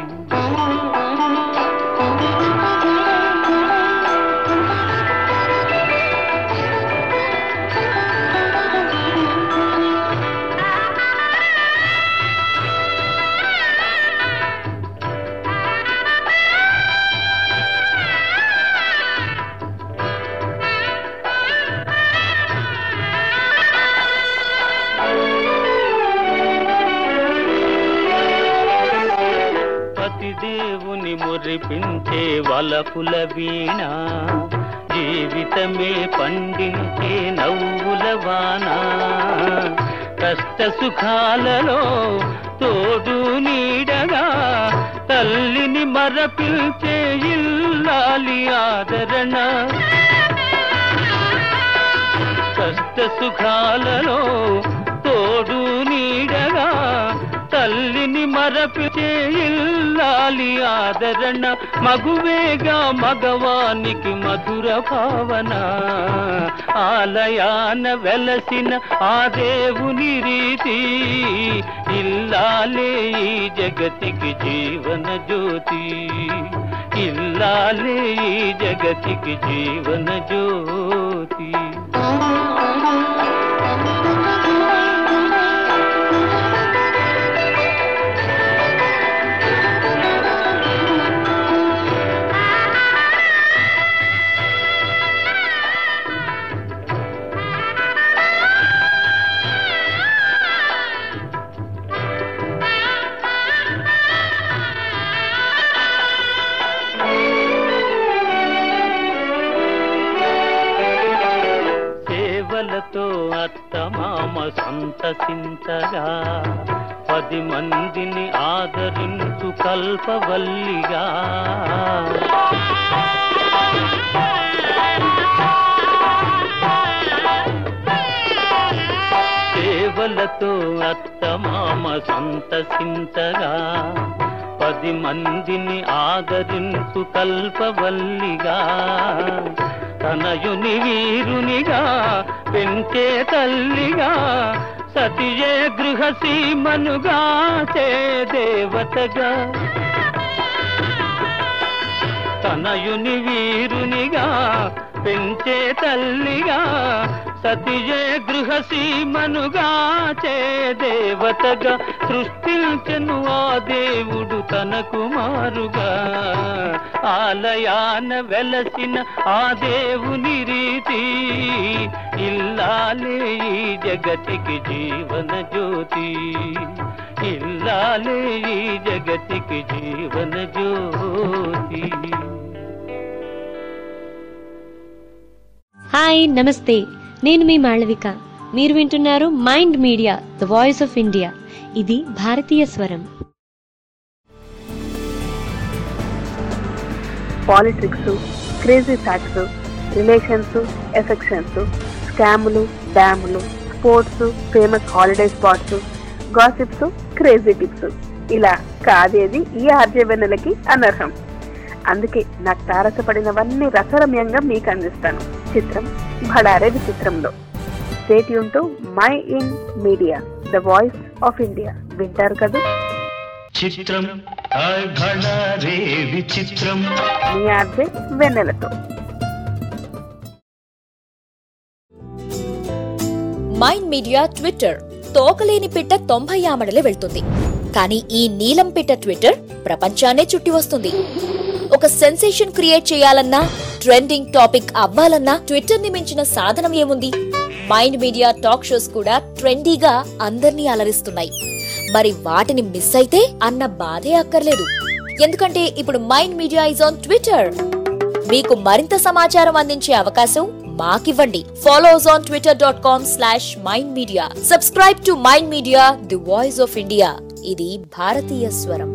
పతిదేవుని మురిపించే వలపుల వీణ జీవితమే పండించే నవ్వుల వాన కష్ట సుఖాలలో తోడు నీడగా తల్లిని మరపిల్చే ఇల్లాలి ఆదరణ కష్ట సుఖాలలో తోడు నీడగా తల్లిని మరపిచే ఇల్లాలి ఆదరణ మగువేగా మగవానికి మధుర భావన ఆలయాన వెలసిన ఆ దేవుని రీతి ఇల్లాలే ఈ జగతికి జీవన జ్యోతి ఇల్లాలే ఈ జగతికి జీవన జ్యోతి సేవలతో అత్తమామ సంతసించగా పది మందిని ఆదరించు కల్పవల్లిగా సేవలతో అత్తమామ సంతసించగా పది మందిని ఆదరించు కల్పవల్లిగా తనయుని వీరునిగా పెంచే తల్లిగా సతియే గృహసీమనుగా చే దేవతగా తనయుని వీరునిగా పెంచే తల్లిగా సతియే గృహసీమనుగా చే దేవతగా సృష్టించెను ఆ దేవుడు తన కుమారుగా ఆలయాన వెలసిన ఆ దేవుని రీతి ఇల్లాలే ఈ జగతికి జీవన జ్యోతి ఇల్లాలే ఈ జగతికి జీవన జ్యోతి హాయ్ నమస్తే నేను మీ మాళవిక మీరు వింటున్నారు Mind media the voice of India ఇది భారతీయ స్వరం politics crazy facts relations affections స్కాములు డ్యాములు sports famous holiday spots gossips crazy tips ఇలా కాదేది ఈ ఆర్జవెన్నెలకి అనర్హం అందుకే నాకు తారసపడినవన్నీ రసరమ్యంగా మీకు అందిస్తాను చిత్రం భడారే విచిత్రంలో స్టేట్ యూన్ Mind Media the voice of India వింటారు కదా చిత్రం హాయ్ భళా రే విచిత్రం మీ ఆర్జే వెన్నెలతో మైండ్ మీడియా ట్విట్టర్ తోకలేని పిట్ట తొంభై ఆమడలే వెళ్తుంది కానీ ఈ నీలం పిట్ట ట్విట్టర్ ప్రపంచాన్నే చుట్టి వస్తుంది ఒక సెన్సేషన్ క్రియేట్ చేయాలన్నా ట్రెండింగ్ టాపిక్ అవ్వాలన్నా ట్విట్టర్ ని మించిన సాధనం ఏముంది మైండ్ మీడియా టాక్ షోస్ కూడా ట్రెండీగా అందర్నీ అలరిస్తున్నాయి మరి వాటిని మిస్ అయితే అన్న బాధే అక్కర్లేదు ఎందుకంటే ఇప్పుడు Mind Media is on Twitter మీకు మరింత సమాచారం అందించే అవకాశం మాకివ్వండి follow us on Twitter dot com slash Mind Media subscribe to Mind Media the voice of India ఇది భారతీయ స్వరం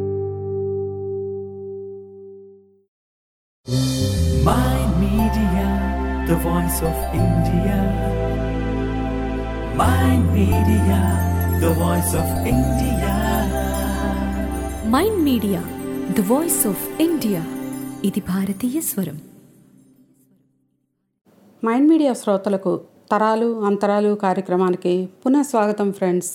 Mind Media, the voice of India. Mind Media, the voice of India. Mind media the voice of India ఇది భారతీయ స్వరం mind media శ్రోతలకు తరాలు అంతరాలు కార్యక్రమానికి పునః స్వాగతం ఫ్రెండ్స్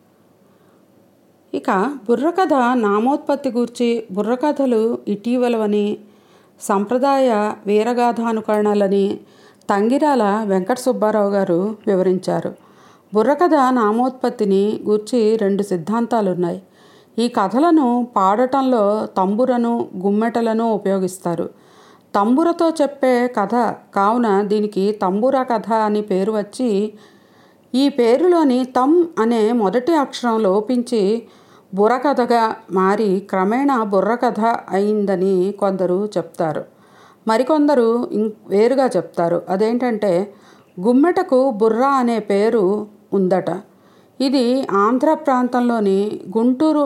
ఇక బుర్రకథ నామోత్పత్తి గూర్చి బుర్రకథలు ఇటీవలవని సంప్రదాయ వీరగాథానుకరణలని తంగిరాల వెంకట సుబ్బారావు గారు వివరించారు బుర్రకథ నామోత్పత్తిని గూర్చి రెండు సిద్ధాంతాలున్నాయి ఈ కథలను పాడటంలో తంబురను గుమ్మెటలను ఉపయోగిస్తారు తంబురతో చెప్పే కథ కావున దీనికి తంబుర కథ అని పేరు వచ్చి ఈ పేరులోని తం అనే మొదటి అక్షరం లోపించి బుర్రకథగా మారి క్రమేణా బుర్రకథ అయిందని కొందరు చెప్తారు మరికొందరు ఇం- వేరుగా చెప్తారు అదేంటంటే గుమ్మెటకు బుర్ర అనే పేరు ఉందట ఇది ఆంధ్ర ప్రాంతంలోని గుంటూరు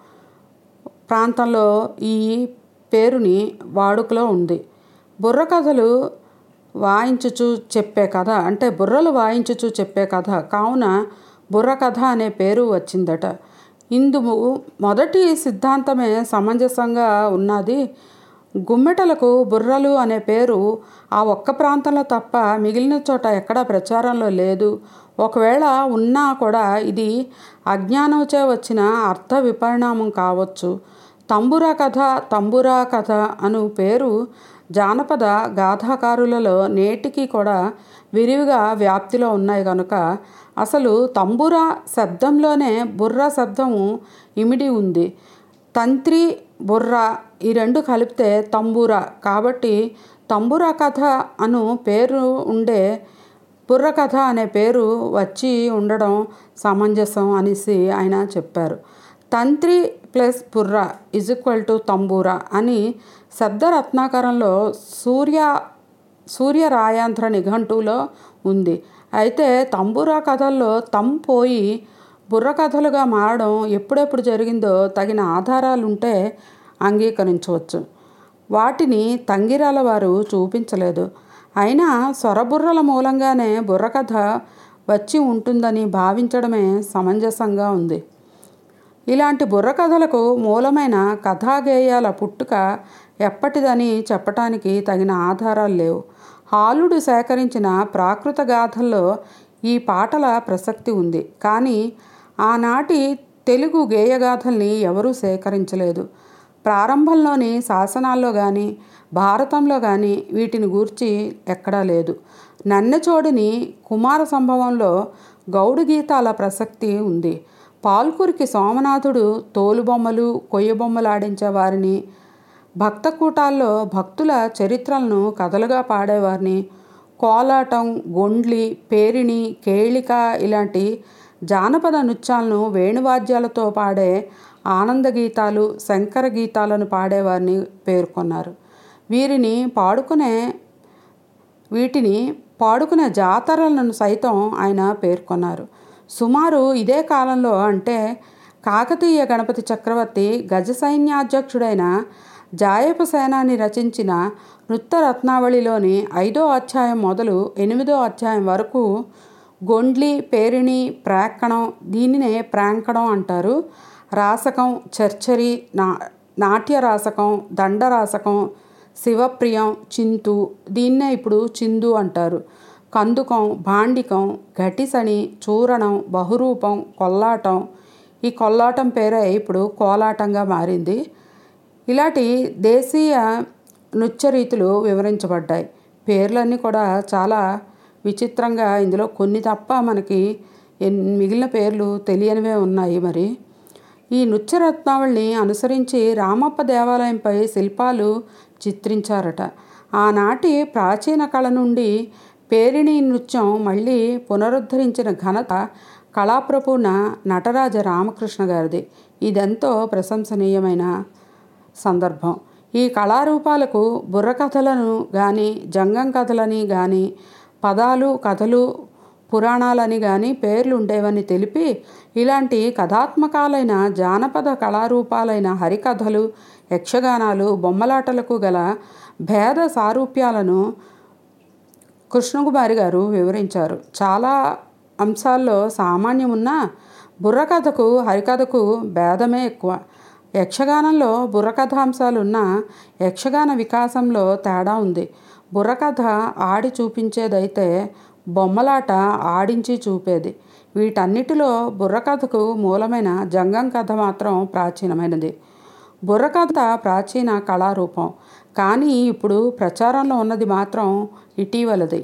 ప్రాంతంలో ఈ పేరుని వాడుకలో ఉంది బుర్ర కథలు వాయించుచు చెప్పే కథ అంటే బుర్రలు వాయించుచు చెప్పే కథ కావున బుర్ర కథ అనే పేరు వచ్చిందట ఇందు మొదటి సిద్ధాంతమే సమంజసంగా ఉన్నది గుమ్మెటలకు బుర్రలు అనే పేరు ఆ ఒక్క ప్రాంతంలో తప్ప మిగిలిన చోట ఎక్కడా ప్రచారంలో లేదు ఒకవేళ ఉన్నా కూడా ఇది అజ్ఞానంచే వచ్చిన అర్థ విపరిణామం కావచ్చు తంబురా కథ తంబురా కథ అను పేరు జానపద గాథాకారులలో నేటికి కూడా విరివిగా వ్యాప్తిలో ఉన్నాయి కనుక అసలు తంబురా శబ్దంలోనే బుర్ర శబ్దము ఇమిడి ఉంది తంత్రి బుర్ర ఈ రెండు కలిపితే తంబూరా కాబట్టి తంబురా కథ అను పేరు ఉండే బుర్ర కథ అనే పేరు వచ్చి ఉండడం సమంజసం అనేసి ఆయన చెప్పారు తంత్రి ప్లస్ బుర్ర ఇజ్ ఈక్వల్ టు తంబూరా అని శబ్దరత్నాకరంలో సూర్య సూర్యరాయాంధ్ర నిఘంటువులో ఉంది అయితే తంబూరా కథల్లో తం పోయి బుర్ర కథలుగా మారడం ఎప్పుడెప్పుడు జరిగిందో తగిన ఆధారాలుంటే అంగీకరించవచ్చు వాటిని తంగిరాల వారు చూపించలేదు అయినా స్వరబుర్రల మూలంగానే బుర్రకథ వచ్చి ఉంటుందని భావించడమే సమంజసంగా ఉంది ఇలాంటి బుర్రకథలకు మూలమైన కథాగేయాల పుట్టుక ఎప్పటిదని చెప్పటానికి తగిన ఆధారాలు లేవు హాలుడు సేకరించిన ప్రాకృత గాథల్లో ఈ పాటల ప్రసక్తి ఉంది కానీ ఆనాటి తెలుగు గేయగాథల్ని ఎవరూ సేకరించలేదు ప్రారంభంలోని శాసనాల్లో కానీ భారతంలో కానీ వీటిని గూర్చి ఎక్కడా లేదు నన్నెచోడిని కుమార సంభవంలో గౌడు గీతాల ప్రసక్తి ఉంది పాల్కురికి సోమనాథుడు తోలుబొమ్మలు కొయ్యబొమ్మలు ఆడించే వారిని భక్త కూటాల్లో భక్తుల చరిత్రలను కథలుగా పాడేవారిని కోలాటం గొండ్లి పేరిణి కేళిక ఇలాంటి జానపద నృత్యాలను వేణువాద్యాలతో పాడే ఆనంద గీతాలు శంకర గీతాలను పాడేవారిని పేర్కొన్నారు వీరిని పాడుకునే వీటిని పాడుకునే జాతరలను సైతం ఆయన పేర్కొన్నారు సుమారు ఇదే కాలంలో అంటే కాకతీయ గణపతి చక్రవర్తి గజ సైన్యాధ్యక్షుడైన జాయప సేనాని రచించిన నృత్యరత్నావళిలోని ఐదో అధ్యాయం మొదలు ఎనిమిదో అధ్యాయం వరకు గొండ్లి పేరిణి ప్రాక్కణం దీనినే ప్రాంకణం అంటారు రాసకం చర్చరి నా నాట్య రాసకం దండరాసకం శివప్రియం చింతు దీన్నే ఇప్పుడు చిందు అంటారు కందుకం భాండికం ఘటిసణి చూరణం బహురూపం కొల్లాటం ఈ కొల్లాటం పేరే ఇప్పుడు కోలాటంగా మారింది ఇలాంటి దేశీయ నృత్య రీతులు వివరించబడ్డాయి పేర్లన్నీ కూడా చాలా విచిత్రంగా ఇందులో కొన్ని తప్ప మనకి ఎన్ మిగిలిన పేర్లు తెలియనివే ఉన్నాయి మరి ఈ నృత్యరత్నావళిని అనుసరించి రామప్ప దేవాలయంపై శిల్పాలు చిత్రించారట ఆనాటి ప్రాచీన కళ నుండి పేరిణి నృత్యం మళ్ళీ పునరుద్ధరించిన ఘనత కళాప్రపూర్ణ నటరాజ రామకృష్ణ గారిది ఇదెంతో ప్రశంసనీయమైన సందర్భం ఈ కళారూపాలకు బుర్రకథలను కానీ జంగం కథలని కానీ పదాలు కథలు పురాణాలని కానీ పేర్లు ఉండేవని తెలిపి ఇలాంటి కథాత్మకాలైన జానపద కళారూపాలైన హరికథలు యక్షగానాలు బొమ్మలాటలకు గల భేద సారూప్యాలను కృష్ణకుమారి గారు వివరించారు చాలా అంశాల్లో సామాన్యం ఉన్న బుర్రకథకు హరికథకు భేదమే ఎక్కువ యక్షగానంలో బుర్రకథాంశాలు ఉన్న యక్షగాన వికాసంలో తేడా ఉంది బుర్రకథ ఆడి చూపించేదైతే బొమ్మలాట ఆడించి చూపేది వీటన్నిటిలో బుర్రకథకు మూలమైన జంగం కథ మాత్రం ప్రాచీనమైనది బుర్రకథ ప్రాచీన కళారూపం కానీ ఇప్పుడు ప్రచారంలో ఉన్నది మాత్రం ఇటీవలది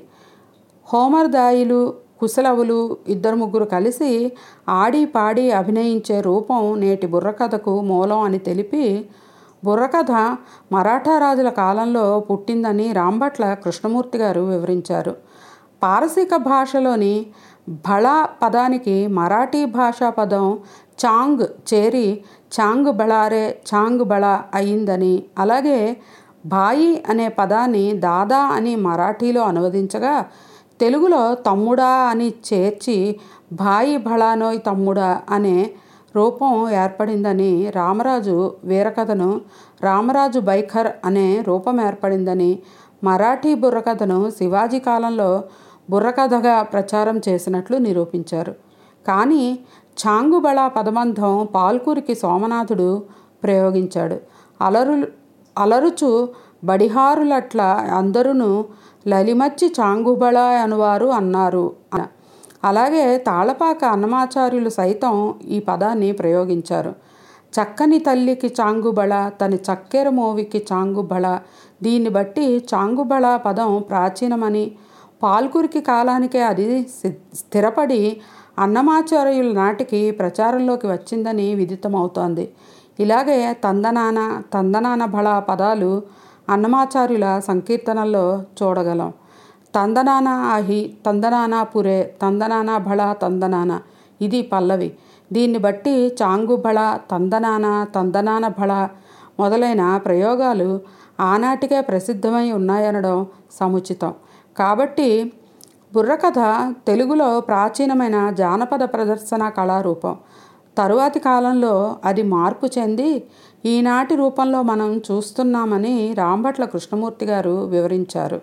హోమర్దాయిలు కుశలవులు ఇద్దరు ముగ్గురు కలిసి ఆడి పాడి అభినయించే రూపం నేటి బుర్రకథకు మూలం అని తెలిపి బుర్రకథ మరాఠా రాజుల కాలంలో పుట్టిందని రాంభట్ల కృష్ణమూర్తి గారు వివరించారు పారసీక భాషలోని బళ పదానికి మరాఠీ భాషా పదం చాంగ్ చేరి చాంగ్ బళారే చాంగ్ బళ అయిందని అలాగే బాయి అనే పదాన్ని దాదా అని మరాఠీలో అనువదించగా తెలుగులో తమ్ముడా అని చేర్చి భాయి భళానోయ్ తమ్ముడా అనే రూపం ఏర్పడిందని రామరాజు వీరకథను రామరాజు బైఖర్ అనే రూపం ఏర్పడిందని మరాఠీ బుర్రకథను శివాజీ కాలంలో బుర్రకథగా ప్రచారం చేసినట్లు నిరూపించారు కానీ చాంగుబళ పదబంధం పాల్కూరికి సోమనాథుడు ప్రయోగించాడు అలరు అలరుచు బడిహారులట్ల అందరూ లలిమచ్చి చాంగుబళ అనువారు అన్నారు అలాగే తాళపాక అన్నమాచార్యులు సైతం ఈ పదాన్ని ప్రయోగించారు చక్కని తల్లికి చాంగుబళ తన చక్కెర మోవికి చాంగుబళ దీన్ని బట్టి చాంగుబళ పదం ప్రాచీనమని పాల్కురికి కాలానికే అది స్థిరపడి అన్నమాచార్యుల నాటికి ప్రచారంలోకి వచ్చిందని విదితమవుతోంది ఇలాగే తందనాన తందనాన బళ పదాలు అన్నమాచార్యుల సంకీర్తనల్లో చూడగలం తందనాన ఆహి తందనాన పురే తందనాన బళ తందనాన ఇది పల్లవి దీన్ని బట్టి చాంగు బళ తందనాన తందనాన బళ మొదలైన ప్రయోగాలు ఆనాటికే ప్రసిద్ధమై ఉన్నాయనడం సముచితం కాబట్టి బుర్రకథ తెలుగులో ప్రాచీనమైన జానపద ప్రదర్శన కళారూపం తరువాతి కాలంలో అది మార్పు చెంది ఈనాటి రూపంలో మనం చూస్తున్నామని రాంభట్ల కృష్ణమూర్తి గారు వివరించారు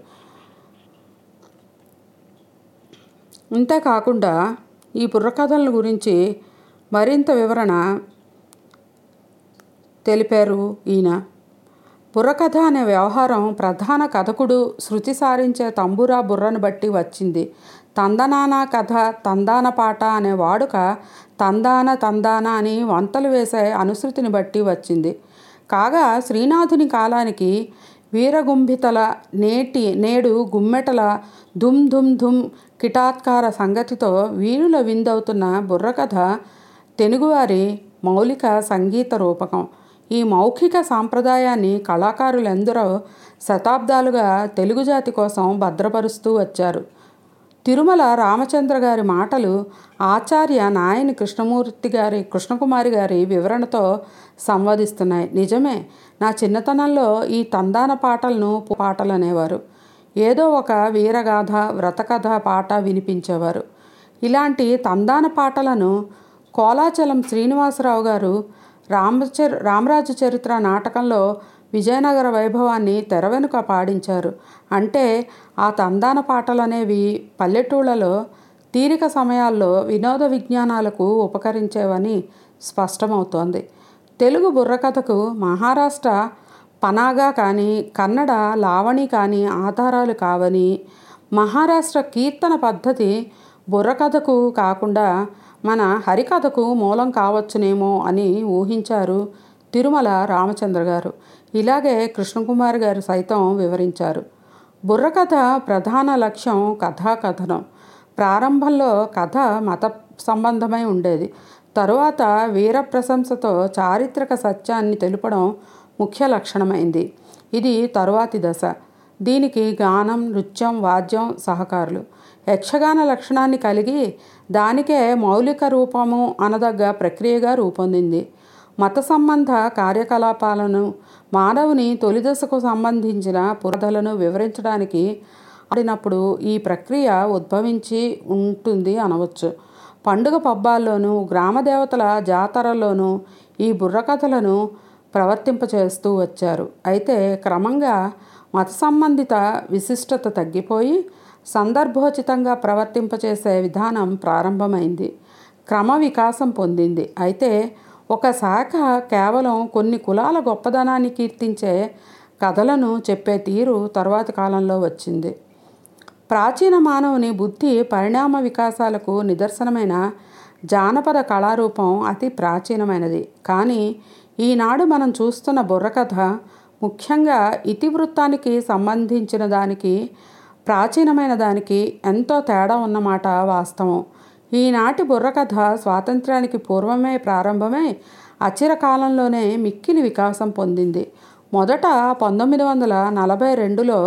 ఇంతేకాకుండా ఈ బుర్రకథల గురించి మరింత వివరణ తెలిపారు ఈయన బుర్రకథ అనే వ్యవహారం ప్రధాన కథకుడు శృతి సారించే తంబురా బుర్రను బట్టి వచ్చింది తందనాన కథ తందాన పాట అనే వాడుక తందాన తందాన అని వంతలు వేసే అనుశృతిని బట్టి వచ్చింది కాగా శ్రీనాథుని కాలానికి వీరగుంభితల నేటి నేడు గుమ్మెటల దుమ్ దుమ్ దుమ్ కిటాత్కార సంగతితో వీరుల విందవుతున్న బుర్రకథ తెలుగువారి మౌలిక సంగీత రూపకం ఈ మౌఖిక సాంప్రదాయాన్ని కళాకారులెందరో శతాబ్దాలుగా తెలుగు జాతి కోసం భద్రపరుస్తూ వచ్చారు తిరుమల రామచంద్ర గారి మాటలు ఆచార్య నాయని కృష్ణమూర్తి గారి కృష్ణకుమారి గారి వివరణతో సంవాదిస్తున్నాయి నిజమే నా చిన్నతనంలో ఈ తందాన పాటలను పాటలు అనేవారు ఏదో ఒక వీరగాథ వ్రతకథ పాట వినిపించేవారు ఇలాంటి తందాన పాటలను కోలాచలం శ్రీనివాసరావు గారు రామచర్ రామరాజు చరిత్ర నాటకంలో విజయనగర వైభవాన్ని తెర వెనుక పాడించారు అంటే ఆ తందాన పాటలు అనేవి పల్లెటూళ్ళలో తీరిక సమయాల్లో వినోద విజ్ఞానాలకు ఉపకరించేవని స్పష్టమవుతోంది తెలుగు బుర్రకథకు మహారాష్ట్ర పనాగా కానీ కన్నడ లావణి కానీ ఆధారాలు కావని మహారాష్ట్ర కీర్తన పద్ధతి బుర్రకథకు కాకుండా మన హరికథకు మూలం కావచ్చునేమో అని ఊహించారు తిరుమల రామచంద్ర గారు ఇలాగే కృష్ణకుమార్ గారు సైతం వివరించారు బుర్రకథ ప్రధాన లక్ష్యం కథాకథనం ప్రారంభంలో కథ మత సంబంధమై ఉండేది తరువాత వీర ప్రశంసతో చారిత్రక సత్యాన్ని తెలుపడం ముఖ్య లక్షణమైంది ఇది తరువాతి దశ దీనికి గానం నృత్యం వాద్యం సహకారులు యక్షగాన లక్షణాన్ని కలిగి దానికే మౌలిక రూపము అనదగ్గ ప్రక్రియగా రూపొందింది మత సంబంధ కార్యకలాపాలను మానవుని తొలి దశకు సంబంధించిన పురధలను వివరించడానికి ఆడినప్పుడు ఈ ప్రక్రియ ఉద్భవించి ఉంటుంది అనవచ్చు పండుగ పబ్బాల్లోనూ గ్రామదేవతల జాతరల్లోనూ ఈ బుర్రకథలను ప్రవర్తింపచేస్తూ వచ్చారు అయితే క్రమంగా మత సంబంధిత విశిష్టత తగ్గిపోయి సందర్భోచితంగా ప్రవర్తింపచేసే విధానం ప్రారంభమైంది క్రమ వికాసం పొందింది అయితే ఒక శాఖ కేవలం కొన్ని కులాల గొప్పదనాన్ని కీర్తించే కథలను చెప్పే తీరు తరువాతి కాలంలో వచ్చింది ప్రాచీన మానవుని బుద్ధి పరిణామ వికాసాలకు నిదర్శనమైన జానపద కళారూపం అతి ప్రాచీనమైనది కానీ ఈనాడు మనం చూస్తున్న బుర్రకథ ముఖ్యంగా ఇతివృత్తానికి సంబంధించిన దానికి ప్రాచీనమైన దానికి ఎంతో తేడా ఉన్నమాట వాస్తవం ఈనాటి బుర్రకథ స్వాతంత్ర్యానికి పూర్వమే ప్రారంభమై అచిర కాలంలోనే మిక్కిలి వికాసం పొందింది మొదట పంతొమ్మిది వందల నలభై రెండులో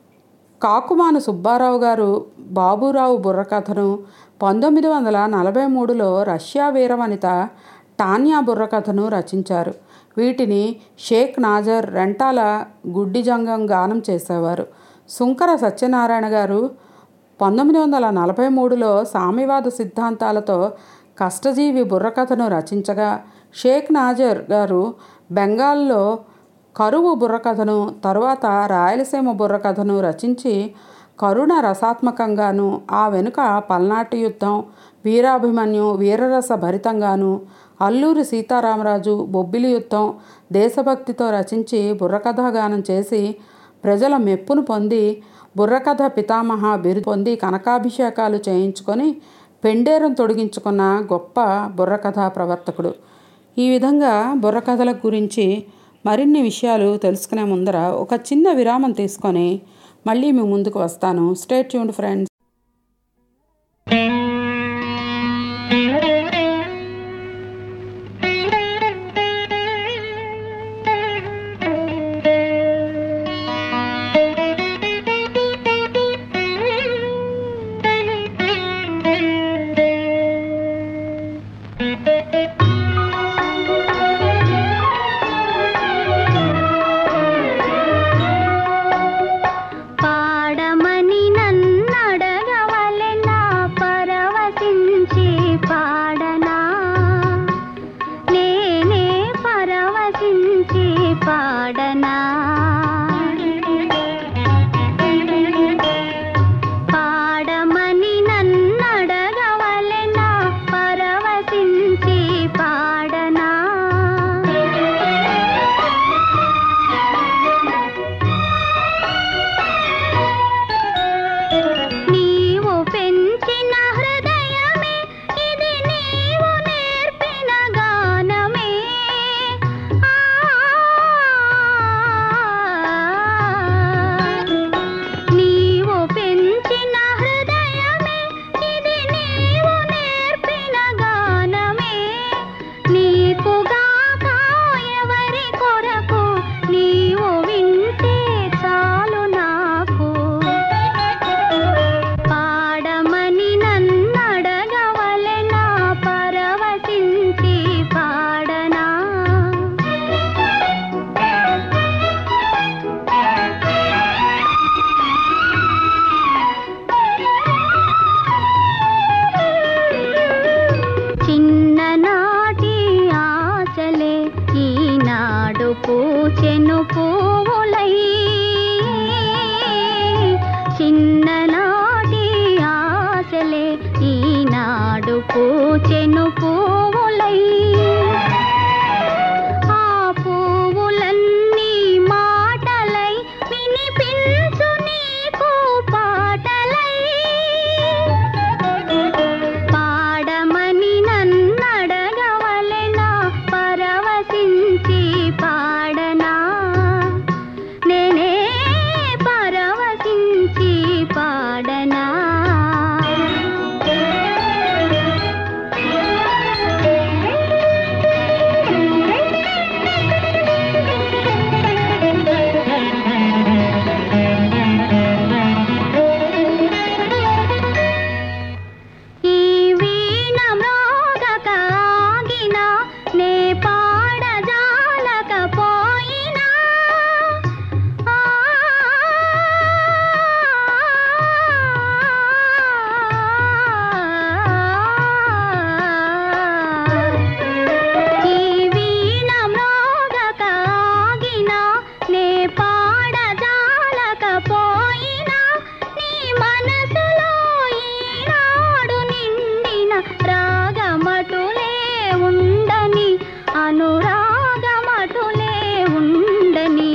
కాకుమాను సుబ్బారావు గారు బాబురావు బుర్రకథను పంతొమ్మిది వందల నలభై మూడులో రష్యా వీరవనిత టాన్యా బుర్రకథను రచించారు వీటిని షేక్ నాజర్ రెంటాల గుడ్డిజంగం గానం చేసేవారు సుంకర సత్యనారాయణ గారు పంతొమ్మిది వందల నలభై మూడులో సామ్యవాద సిద్ధాంతాలతో కష్టజీవి బుర్రకథను రచించగా షేక్ నాజర్ గారు బెంగాల్లో కరువు బుర్రకథను తరువాత రాయలసీమ బుర్రకథను రచించి కరుణ రసాత్మకంగాను ఆ వెనుక పల్నాటి యుద్ధం వీరాభిమన్యు వీరరస భరితంగాను అల్లూరి సీతారామరాజు బొబ్బిలి యుద్ధం దేశభక్తితో రచించి బుర్రకథాగానం చేసి ప్రజల మెప్పును పొంది బుర్రకథ పితామహ బిరుదు పొంది కనకాభిషేకాలు చేయించుకొని పెండేరం తొడిగించుకున్న గొప్ప బుర్రకథ ప్రవర్తకుడు ఈ విధంగా బుర్రకథల గురించి మరిన్ని విషయాలు తెలుసుకునే ముందర ఒక చిన్న విరామం తీసుకొని మళ్ళీ మీ ముందుకు వస్తాను స్టేట్ ట్యూన్డ్ ఫ్రెండ్స్ పాడమని నన్నడగవలెనా పరవశించి పాడనా నేనే పరవశించి పాడనా పాడమని నన్నడగవలెనా పరవశించి పాడనా నీవు పెంచిన హృదయమే ఇది నీవు నేర్పిన గానమే ఆ ఈనాడు పూచెను పూవులై చిన్ననాటి ఆశలే ఈనాడు పూచెను పూవులై ఆ పువ్వులన్నీ మాటలై వినిపించు నీకు పాటలై పాడమని నన్నడగవలెనా పరవశించి పాడనా నేనే పరవశించి పాడనా ఈ వీణ మ్రోగక ఆగినా నే పాడజాలకపోయినా ఆ, ఈ వీణ మ్రోగక ఆగినా నే పాడజాలకపోయినా నీ మనసులో ఈనాడు నిండిన రాగమటులే ఉండని అనురాగమటులే ఉండని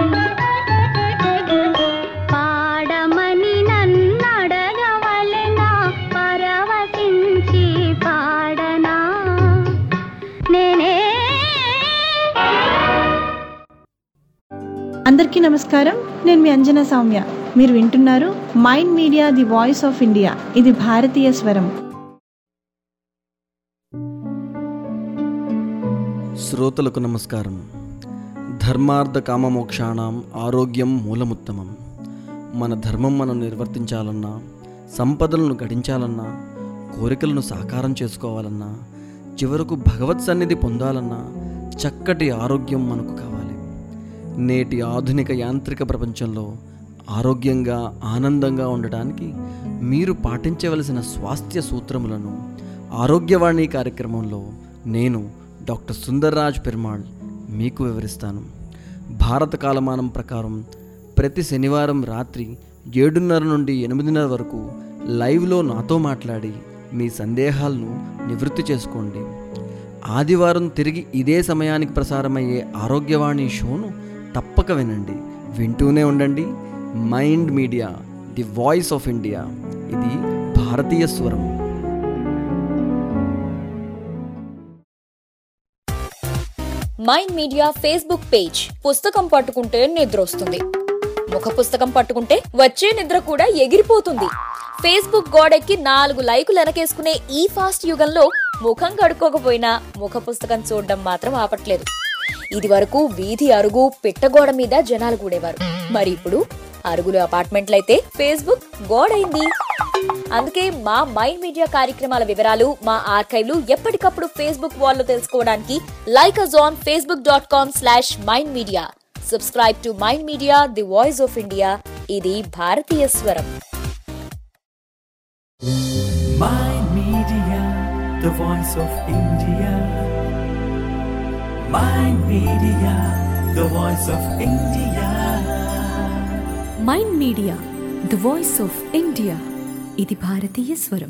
పాడమని నన్నడగవలెనా పరవశించి పాడనా నేనే అందరికీ నమస్కారం నేను మీ అంజన సౌమ్య మీరు వింటున్నారు Mind Media the voice of India ఇది భారతీయ స్వరం శ్రోతలకు నమస్కారం ధర్మార్థ కామమోక్షాణం ఆరోగ్యం మూలముత్తమం మన ధర్మం మనం నిర్వర్తించాలన్నా సంపదలను గడించాలన్నా కోరికలను సాకారం చేసుకోవాలన్నా చివరకు భగవత్ సన్నిధి పొందాలన్నా చక్కటి ఆరోగ్యం మనకు కావాలి నేటి ఆధునిక యాంత్రిక ప్రపంచంలో ఆరోగ్యంగా ఆనందంగా ఉండటానికి మీరు పాటించవలసిన స్వాస్థ్య సూత్రములను ఆరోగ్యవాణి కార్యక్రమంలో నేను డాక్టర్ సుందర్రాజ్ పెరుమాళ్ మీకు వివరిస్తాను భారత కాలమానం ప్రకారం ప్రతి శనివారం రాత్రి ఏడున్నర నుండి ఎనిమిదిన్నర వరకు లైవ్లో నాతో మాట్లాడి మీ సందేహాలను నివృత్తి చేసుకోండి ఆదివారం తిరిగి ఇదే సమయానికి ప్రసారమయ్యే ఆరోగ్యవాణి షోను తప్పక వినండి వింటూనే ఉండండి Mind Media the voice of India ఇది భారతీయ స్వరం మైండ్ మీడియా ఫేస్బుక్ పేజ్ పుస్తకం పట్టుకుంటే నిద్ర వస్తుంది ముఖ పుస్తకం పట్టుకుంటే వచ్చే నిద్ర కూడా ఎగిరిపోతుంది ఫేస్బుక్ గోడెక్కి నాలుగు లైకులు వెనకేసుకునే ఈ ఫాస్ట్ యుగంలో ముఖం కడుక్కోకపోయినా ముఖ పుస్తకం చూడడం మాత్రం ఆపట్లేదు ఇది వరకు వీధి అరుగు పిట్టగోడ మీద జనాలు కూడేవారు మరి ఇప్పుడు అరుగులు అపార్ట్మెంట్లయితే ఫేస్బుక్ గోడైంది అందుకే మా మైండ్ మీడియా కార్యక్రమాల వివరాలు మా ఆర్కైవ్లు ఎప్పటికప్పుడు ఫేస్బుక్ వాల్లో తెలుసుకోవడానికి like us on Facebook dot com slash Mind Media subscribe to Mind Media the voice of India ఇది భారతీయ స్వరం Mind Media, the voice of India. Mind Media, the voice of India. Mind Media the voice of India ఇది భారతీయ స్వరం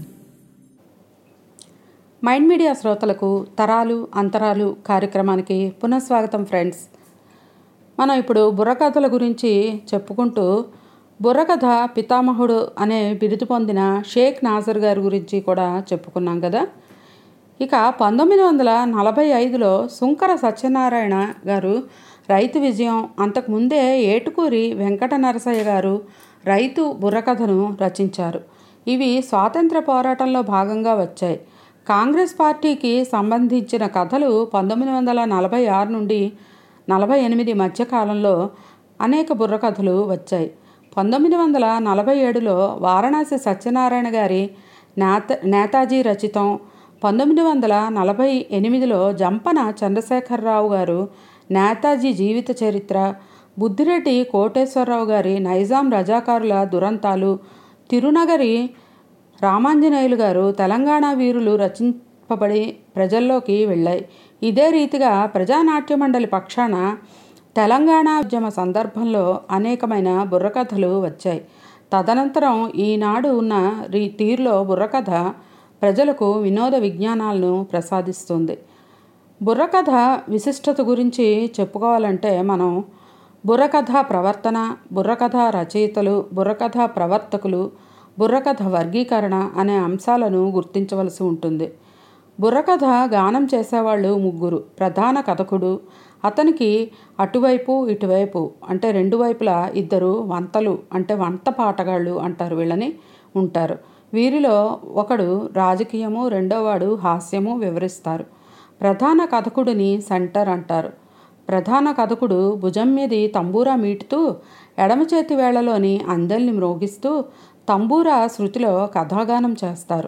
mind media శ్రోతలకు తరాలు అంతరాలు కార్యక్రమానికి పునఃస్వాగతం ఫ్రెండ్స్ మనం ఇప్పుడు బుర్రకథల గురించి చెప్పుకుంటూ బుర్రకథ పితామహుడు అనే బిరుదు పొందిన షేక్ నాజర్ గారి గురించి కూడా చెప్పుకున్నాం కదా ఇక పంతొమ్మిది వందల నలభై ఐదులో సుంకర సత్యనారాయణ గారు రైతు విజయం అంతకుముందే ఏటుకూరి వెంకట నరసయ్య గారు రైతు బుర్రకథను రచించారు ఇవి స్వాతంత్ర పోరాటంలో భాగంగా వచ్చాయి కాంగ్రెస్ పార్టీకి సంబంధించిన కథలు పంతొమ్మిది వందల నలభై ఆరు నుండి నలభై ఎనిమిది మధ్యకాలంలో అనేక బుర్రకథలు వచ్చాయి పంతొమ్మిది వందల నలభై ఏడులో వారణాసి సత్యనారాయణ గారి నేత నేతాజీ రచితం పంతొమ్మిది వందల నలభై ఎనిమిదిలో జంపన చంద్రశేఖరరావు గారు నేతాజీ జీవిత చరిత్ర బుద్ధిరెడ్డి కోటేశ్వరరావు గారి నైజాం రజాకారుల దురంతాలు తిరునగరి రామాంజనేయులు గారు తెలంగాణ వీరులు రచింపబడి ప్రజల్లోకి వెళ్ళాయి ఇదే రీతిగా ప్రజానాట్య మండలి పక్షాన తెలంగాణ ఉద్యమ సందర్భంలో అనేకమైన బుర్రకథలు వచ్చాయి తదనంతరం ఈనాడు ఉన్న రీ తీరులో బుర్రకథ ప్రజలకు వినోద విజ్ఞానాలను ప్రసాదిస్తుంది బుర్రకథ విశిష్టత గురించి చెప్పుకోవాలంటే మనం బుర్రకథ ప్రవర్తన బుర్రకథ రచయితలు బుర్రకథ ప్రవర్తకులు బుర్రకథ వర్గీకరణ అనే అంశాలను గుర్తించవలసి ఉంటుంది బుర్రకథ గానం చేసేవాళ్ళు ముగ్గురు ప్రధాన కథకుడు అతనికి అటువైపు ఇటువైపు అంటే రెండు వైపులా ఇద్దరు వంతలు అంటే వంత పాటగాళ్ళు అంటారు వీళ్ళని ఉంటారు వీరిలో ఒకడు రాజకీయము రెండోవాడు హాస్యము వివరిస్తారు ప్రధాన కథకుడిని సెంటర్ అంటారు ప్రధాన కథకుడు భుజం మీది తంబూరా మీటుతూ ఎడమ చేతి వేళలోని అందల్ని మ్రోగిస్తూ తంబూరా శృతిలో కథాగానం చేస్తారు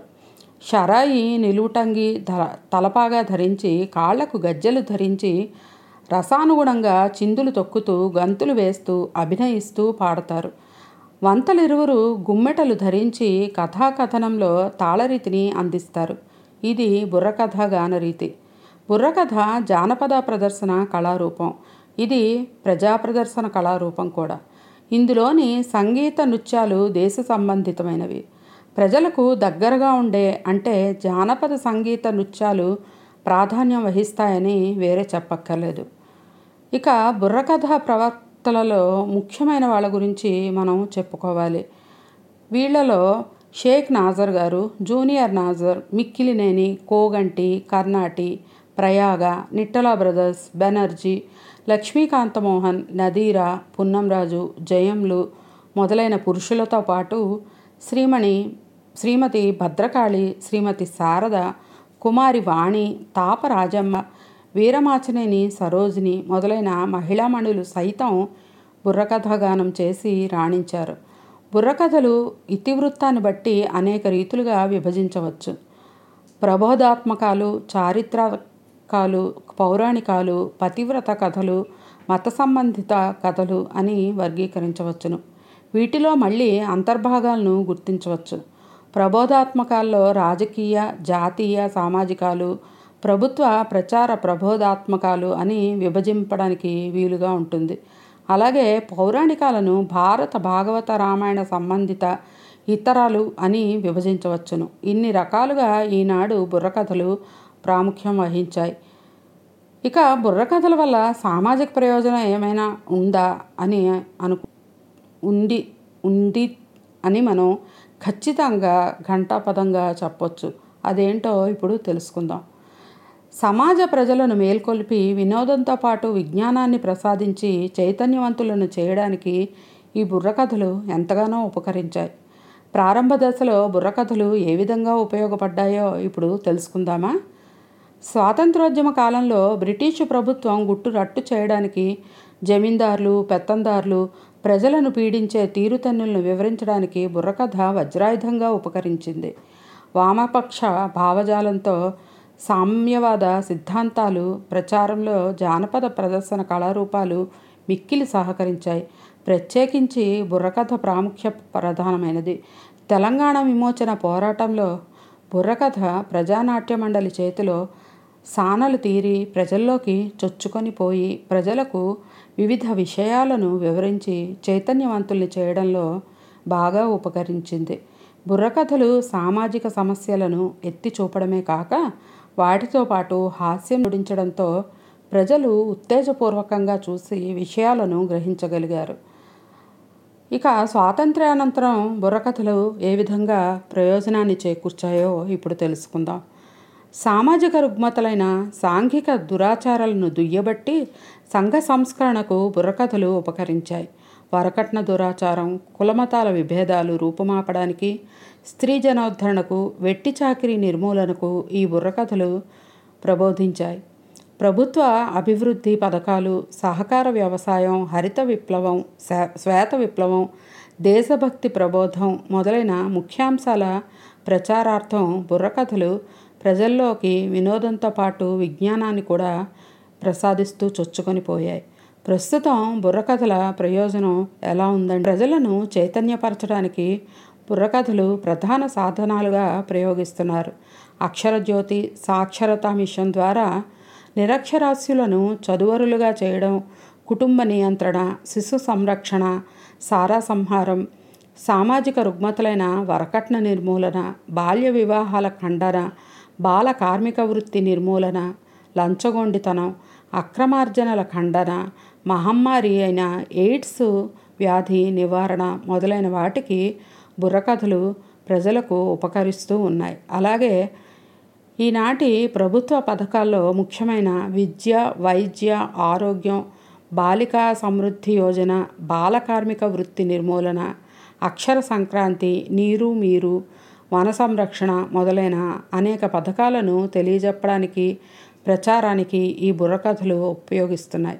షరాయి నిలువుటంగి ధ తలపాగా ధరించి కాళ్లకు గజ్జెలు ధరించి రసానుగుణంగా చిందులు తొక్కుతూ గంతులు వేస్తూ అభినయిస్తూ పాడతారు వంతలిరువురు గుమ్మెటలు ధరించి కథాకథనంలో తాళరీతిని అందిస్తారు ఇది బుర్రకథ గానరీతి బుర్రకథ జానపద ప్రదర్శన కళారూపం ఇది ప్రజా ప్రదర్శన కళారూపం కూడా ఇందులోని సంగీత నృత్యాలు దేశ సంబంధితమైనవి ప్రజలకు దగ్గరగా ఉండే అంటే జానపద సంగీత నృత్యాలు ప్రాధాన్యం వహిస్తాయని వేరే చెప్పక్కర్లేదు ఇక బుర్రకథ ప్రవర్తలలో ముఖ్యమైన వాళ్ళ గురించి మనం చెప్పుకోవాలి వీళ్ళలో షేక్ నాజర్ గారు జూనియర్ నాజర్ మిక్కిలినేని కోగంటి కర్ణాటి ప్రయాగ నిట్టల బ్రదర్స్ బెనర్జీ లక్ష్మీకాంత మోహన్ నదీరా పున్నంరాజు జయంలు మొదలైన పురుషులతో పాటు శ్రీమణి శ్రీమతి భద్రకాళి శ్రీమతి శారద కుమారి వాణి తాప రాజమ్మ వీరమాచనేని సరోజిని మొదలైన మహిళామణులు సైతం బుర్రకథాగానం చేసి రాణించారు బుర్రకథలు ఇతివృత్తాన్ని బట్టి అనేక రీతులుగా విభజించవచ్చు ప్రబోధాత్మకాలు చారిత్రకాలు పౌరాణికాలు పతివ్రత కథలు మత సంబంధిత కథలు అని వర్గీకరించవచ్చును వీటిలో మళ్ళీ అంతర్భాగాలను గుర్తించవచ్చు ప్రబోధాత్మకాల్లో రాజకీయ జాతీయ సామాజికాలు ప్రభుత్వ ప్రచార ప్రబోధాత్మకాలు అని విభజింపడానికి వీలుగా ఉంటుంది అలాగే పౌరాణికాలను భారత భాగవత రామాయణ సంబంధిత ఇతరాలు అని విభజించవచ్చును ఇన్ని రకాలుగా ఈనాడు బుర్రకథలు ప్రాముఖ్యం వహించాయి ఇక బుర్రకథల వల్ల సామాజిక ప్రయోజనం ఏమైనా ఉందా అని అను ఉంది ఉంది అని మనం ఖచ్చితంగా ఘంటాపదంగా చెప్పొచ్చు అదేంటో ఇప్పుడు తెలుసుకుందాం సమాజ ప్రజలను మేల్కొల్పి వినోదంతో పాటు విజ్ఞానాన్ని ప్రసాదించి చైతన్యవంతులను చేయడానికి ఈ బుర్రకథలు ఎంతగానో ఉపకరించాయి ప్రారంభ దశలో బుర్రకథలు ఏ విధంగా ఉపయోగపడ్డాయో ఇప్పుడు తెలుసుకుందామా స్వాతంత్రోద్యమ కాలంలో బ్రిటిషు ప్రభుత్వం గుట్టు రట్టు చేయడానికి జమీందారులు పెత్తందారులు ప్రజలను పీడించే తీరుతన్నులను వివరించడానికి బుర్రకథ వజ్రాయుధంగా ఉపకరించింది వామపక్ష భావజాలంతో సామ్యవాద సిద్ధాంతాలు ప్రచారంలో జానపద ప్రదర్శన కళారూపాలు మిక్కిలి సహకరించాయి ప్రత్యేకించి బుర్రకథ ప్రాముఖ్య ప్రధానమైనది తెలంగాణ విమోచన పోరాటంలో బుర్రకథ ప్రజానాట్య మండలి చేతిలో సానలు తీరి ప్రజల్లోకి చొచ్చుకొని పోయి ప్రజలకు వివిధ విషయాలను వివరించి చైతన్యవంతుల్ని చేయడంలో బాగా ఉపకరించింది బుర్రకథలు సామాజిక సమస్యలను ఎత్తి చూపడమే కాక వాటితో పాటు హాస్యం జోడించడంతో ప్రజలు ఉత్తేజపూర్వకంగా చూసి విషయాలను గ్రహించగలిగారు ఇక స్వాతంత్ర్యానంతరం బుర్రకథలు ఏ విధంగా ప్రయోజనాన్ని చేకూర్చాయో ఇప్పుడు తెలుసుకుందాం సామాజిక రుగ్మతలైన సాంఘిక దురాచారాలను దుయ్యబట్టి సంఘ సంస్కరణకు బుర్రకథలు ఉపకరించాయి వరకట్న దురాచారం కులమతాల విభేదాలు రూపుమాపడానికి స్త్రీ జనోద్ధరణకు వెట్టి చాకిరీ నిర్మూలనకు ఈ బుర్రకథలు ప్రబోధించాయి ప్రభుత్వ అభివృద్ధి పథకాలు సహకార వ్యవసాయం హరిత విప్లవం శ్వేత విప్లవం దేశభక్తి ప్రబోధం మొదలైన ముఖ్యాంశాల ప్రచారార్థం బుర్రకథలు ప్రజల్లోకి వినోదంతో పాటు విజ్ఞానాన్ని కూడా ప్రసాదిస్తూ చొచ్చుకొని పోయాయి ప్రస్తుతం బుర్రకథల ప్రయోజనం ఎలా ఉందంటే ప్రజలను చైతన్యపరచడానికి బుర్రకథలు ప్రధాన సాధనాలుగా ప్రయోగిస్తున్నారు అక్షరజ్యోతి సాక్షరతా మిషన్ ద్వారా నిరక్షరాస్యులను చదువరులుగా చేయడం కుటుంబ నియంత్రణ శిశు సంరక్షణ సారా సంహారం సామాజిక రుగ్మతలైన వరకట్న నిర్మూలన బాల్య వివాహాల ఖండన బాల కార్మిక వృత్తి నిర్మూలన లంచగొండితనం అక్రమార్జనల ఖండన మహమ్మారి అయిన ఎయిడ్స్ వ్యాధి నివారణ మొదలైన వాటికి బుర్రకథలు ప్రజలకు ఉపకరిస్తూ ఉన్నాయి అలాగే ఈనాటి ప్రభుత్వ పథకాల్లో ముఖ్యమైన విద్య వైద్య ఆరోగ్యం బాలికా సమృద్ధి యోజన బాల కార్మిక వృత్తి నిర్మూలన అక్షర సంక్రాంతి నీరు మీరు వన సంరక్షణ మొదలైన అనేక పథకాలను తెలియజెప్పడానికి ప్రచారానికి ఈ బుర్రకథలు ఉపయోగిస్తున్నాయి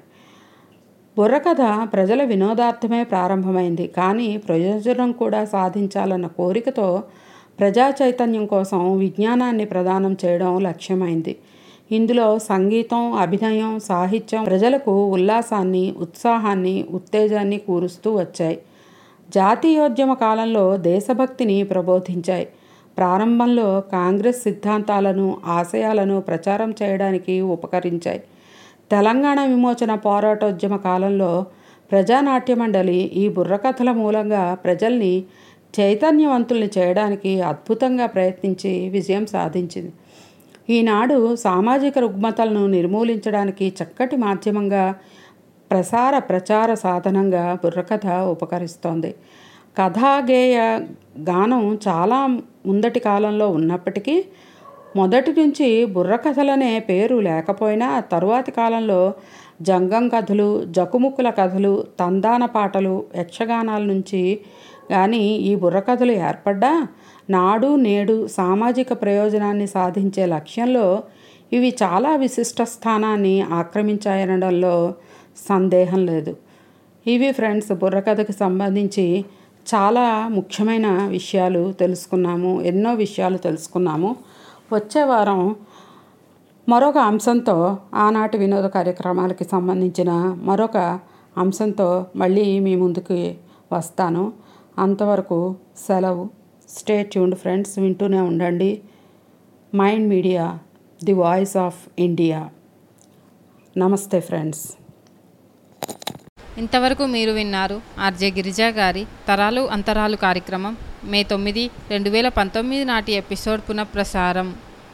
బుర్రకథ ప్రజల వినోదార్థమే ప్రారంభమైంది కానీ ప్రయోజనం కూడా సాధించాలన్న కోరికతో ప్రజా చైతన్యం కోసం విజ్ఞానాన్ని ప్రదానం చేయడం లక్ష్యమైంది ఇందులో సంగీతం అభినయం సాహిత్యం ప్రజలకు ఉల్లాసాన్ని ఉత్సాహాన్ని ఉత్తేజాన్ని కూరుస్తూ వచ్చాయి జాతీయోద్యమ కాలంలో దేశభక్తిని ప్రబోధించాయి ప్రారంభంలో కాంగ్రెస్ సిద్ధాంతాలను ఆశయాలను ప్రచారం చేయడానికి ఉపకరించాయి తెలంగాణ విమోచన పోరాటోద్యమ కాలంలో ప్రజానాట్య మండలి ఈ బుర్రకథల మూలంగా ప్రజల్ని చైతన్యవంతుల్ని చేయడానికి అద్భుతంగా ప్రయత్నించి విజయం సాధించింది ఈనాడు సామాజిక రుగ్మతలను నిర్మూలించడానికి చక్కటి మాధ్యమంగా ప్రసార ప్రచార సాధనంగా బుర్రకథ ఉపకరిస్తోంది కథాగేయ గానం చాలా ముందటి కాలంలో ఉన్నప్పటికీ మొదటి నుంచి బుర్రకథలనే పేరు లేకపోయినా తరువాతి కాలంలో జంగం కథలు జకుముక్కుల కథలు తందాన పాటలు యక్షగానాల నుంచి కానీ ఈ బుర్రకథలు ఏర్పడ్డా నాడు నేడు సామాజిక ప్రయోజనాన్ని సాధించే లక్ష్యంలో ఇవి చాలా విశిష్ట స్థానాన్ని ఆక్రమించాయనడంలో సందేహం లేదు ఇవి ఫ్రెండ్స్ బుర్రకథకు సంబంధించి చాలా ముఖ్యమైన విషయాలు తెలుసుకున్నాము ఎన్నో విషయాలు తెలుసుకున్నాము వచ్చే వారం మరొక అంశంతో ఆనాటి వినోద కార్యక్రమాలకి సంబంధించిన మరొక అంశంతో మళ్ళీ మీ ముందుకు వస్తాను అంతవరకు సెలవు స్టే ట్యూన్డ్ ఫ్రెండ్స్ వింటూనే ఉండండి Mind Media the voice of India నమస్తే ఫ్రెండ్స్ ఇంతవరకు మీరు విన్నారు ఆర్జే గిరిజా గారి తరాలు అంతరాలు కార్యక్రమం మే తొమ్మిది రెండు వేల పంతొమ్మిది నాటి ఎపిసోడ్ పునఃప్రసారం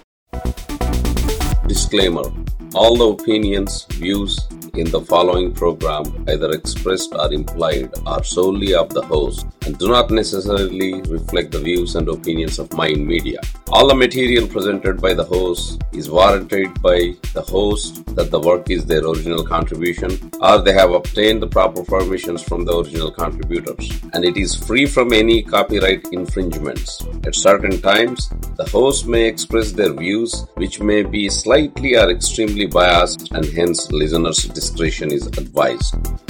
Disclaimer All the opinions, views in the following program, either expressed or implied, are solely of the host and do not necessarily reflect the views and opinions of Mind Media. All the material presented by the host is warranted by the host that the work is their original contribution or they have obtained the proper permissions from the original contributors and it is free from any copyright infringements. At certain times, the host may express their views which may be slightly or extremely biased and hence listeners' discretion is advised.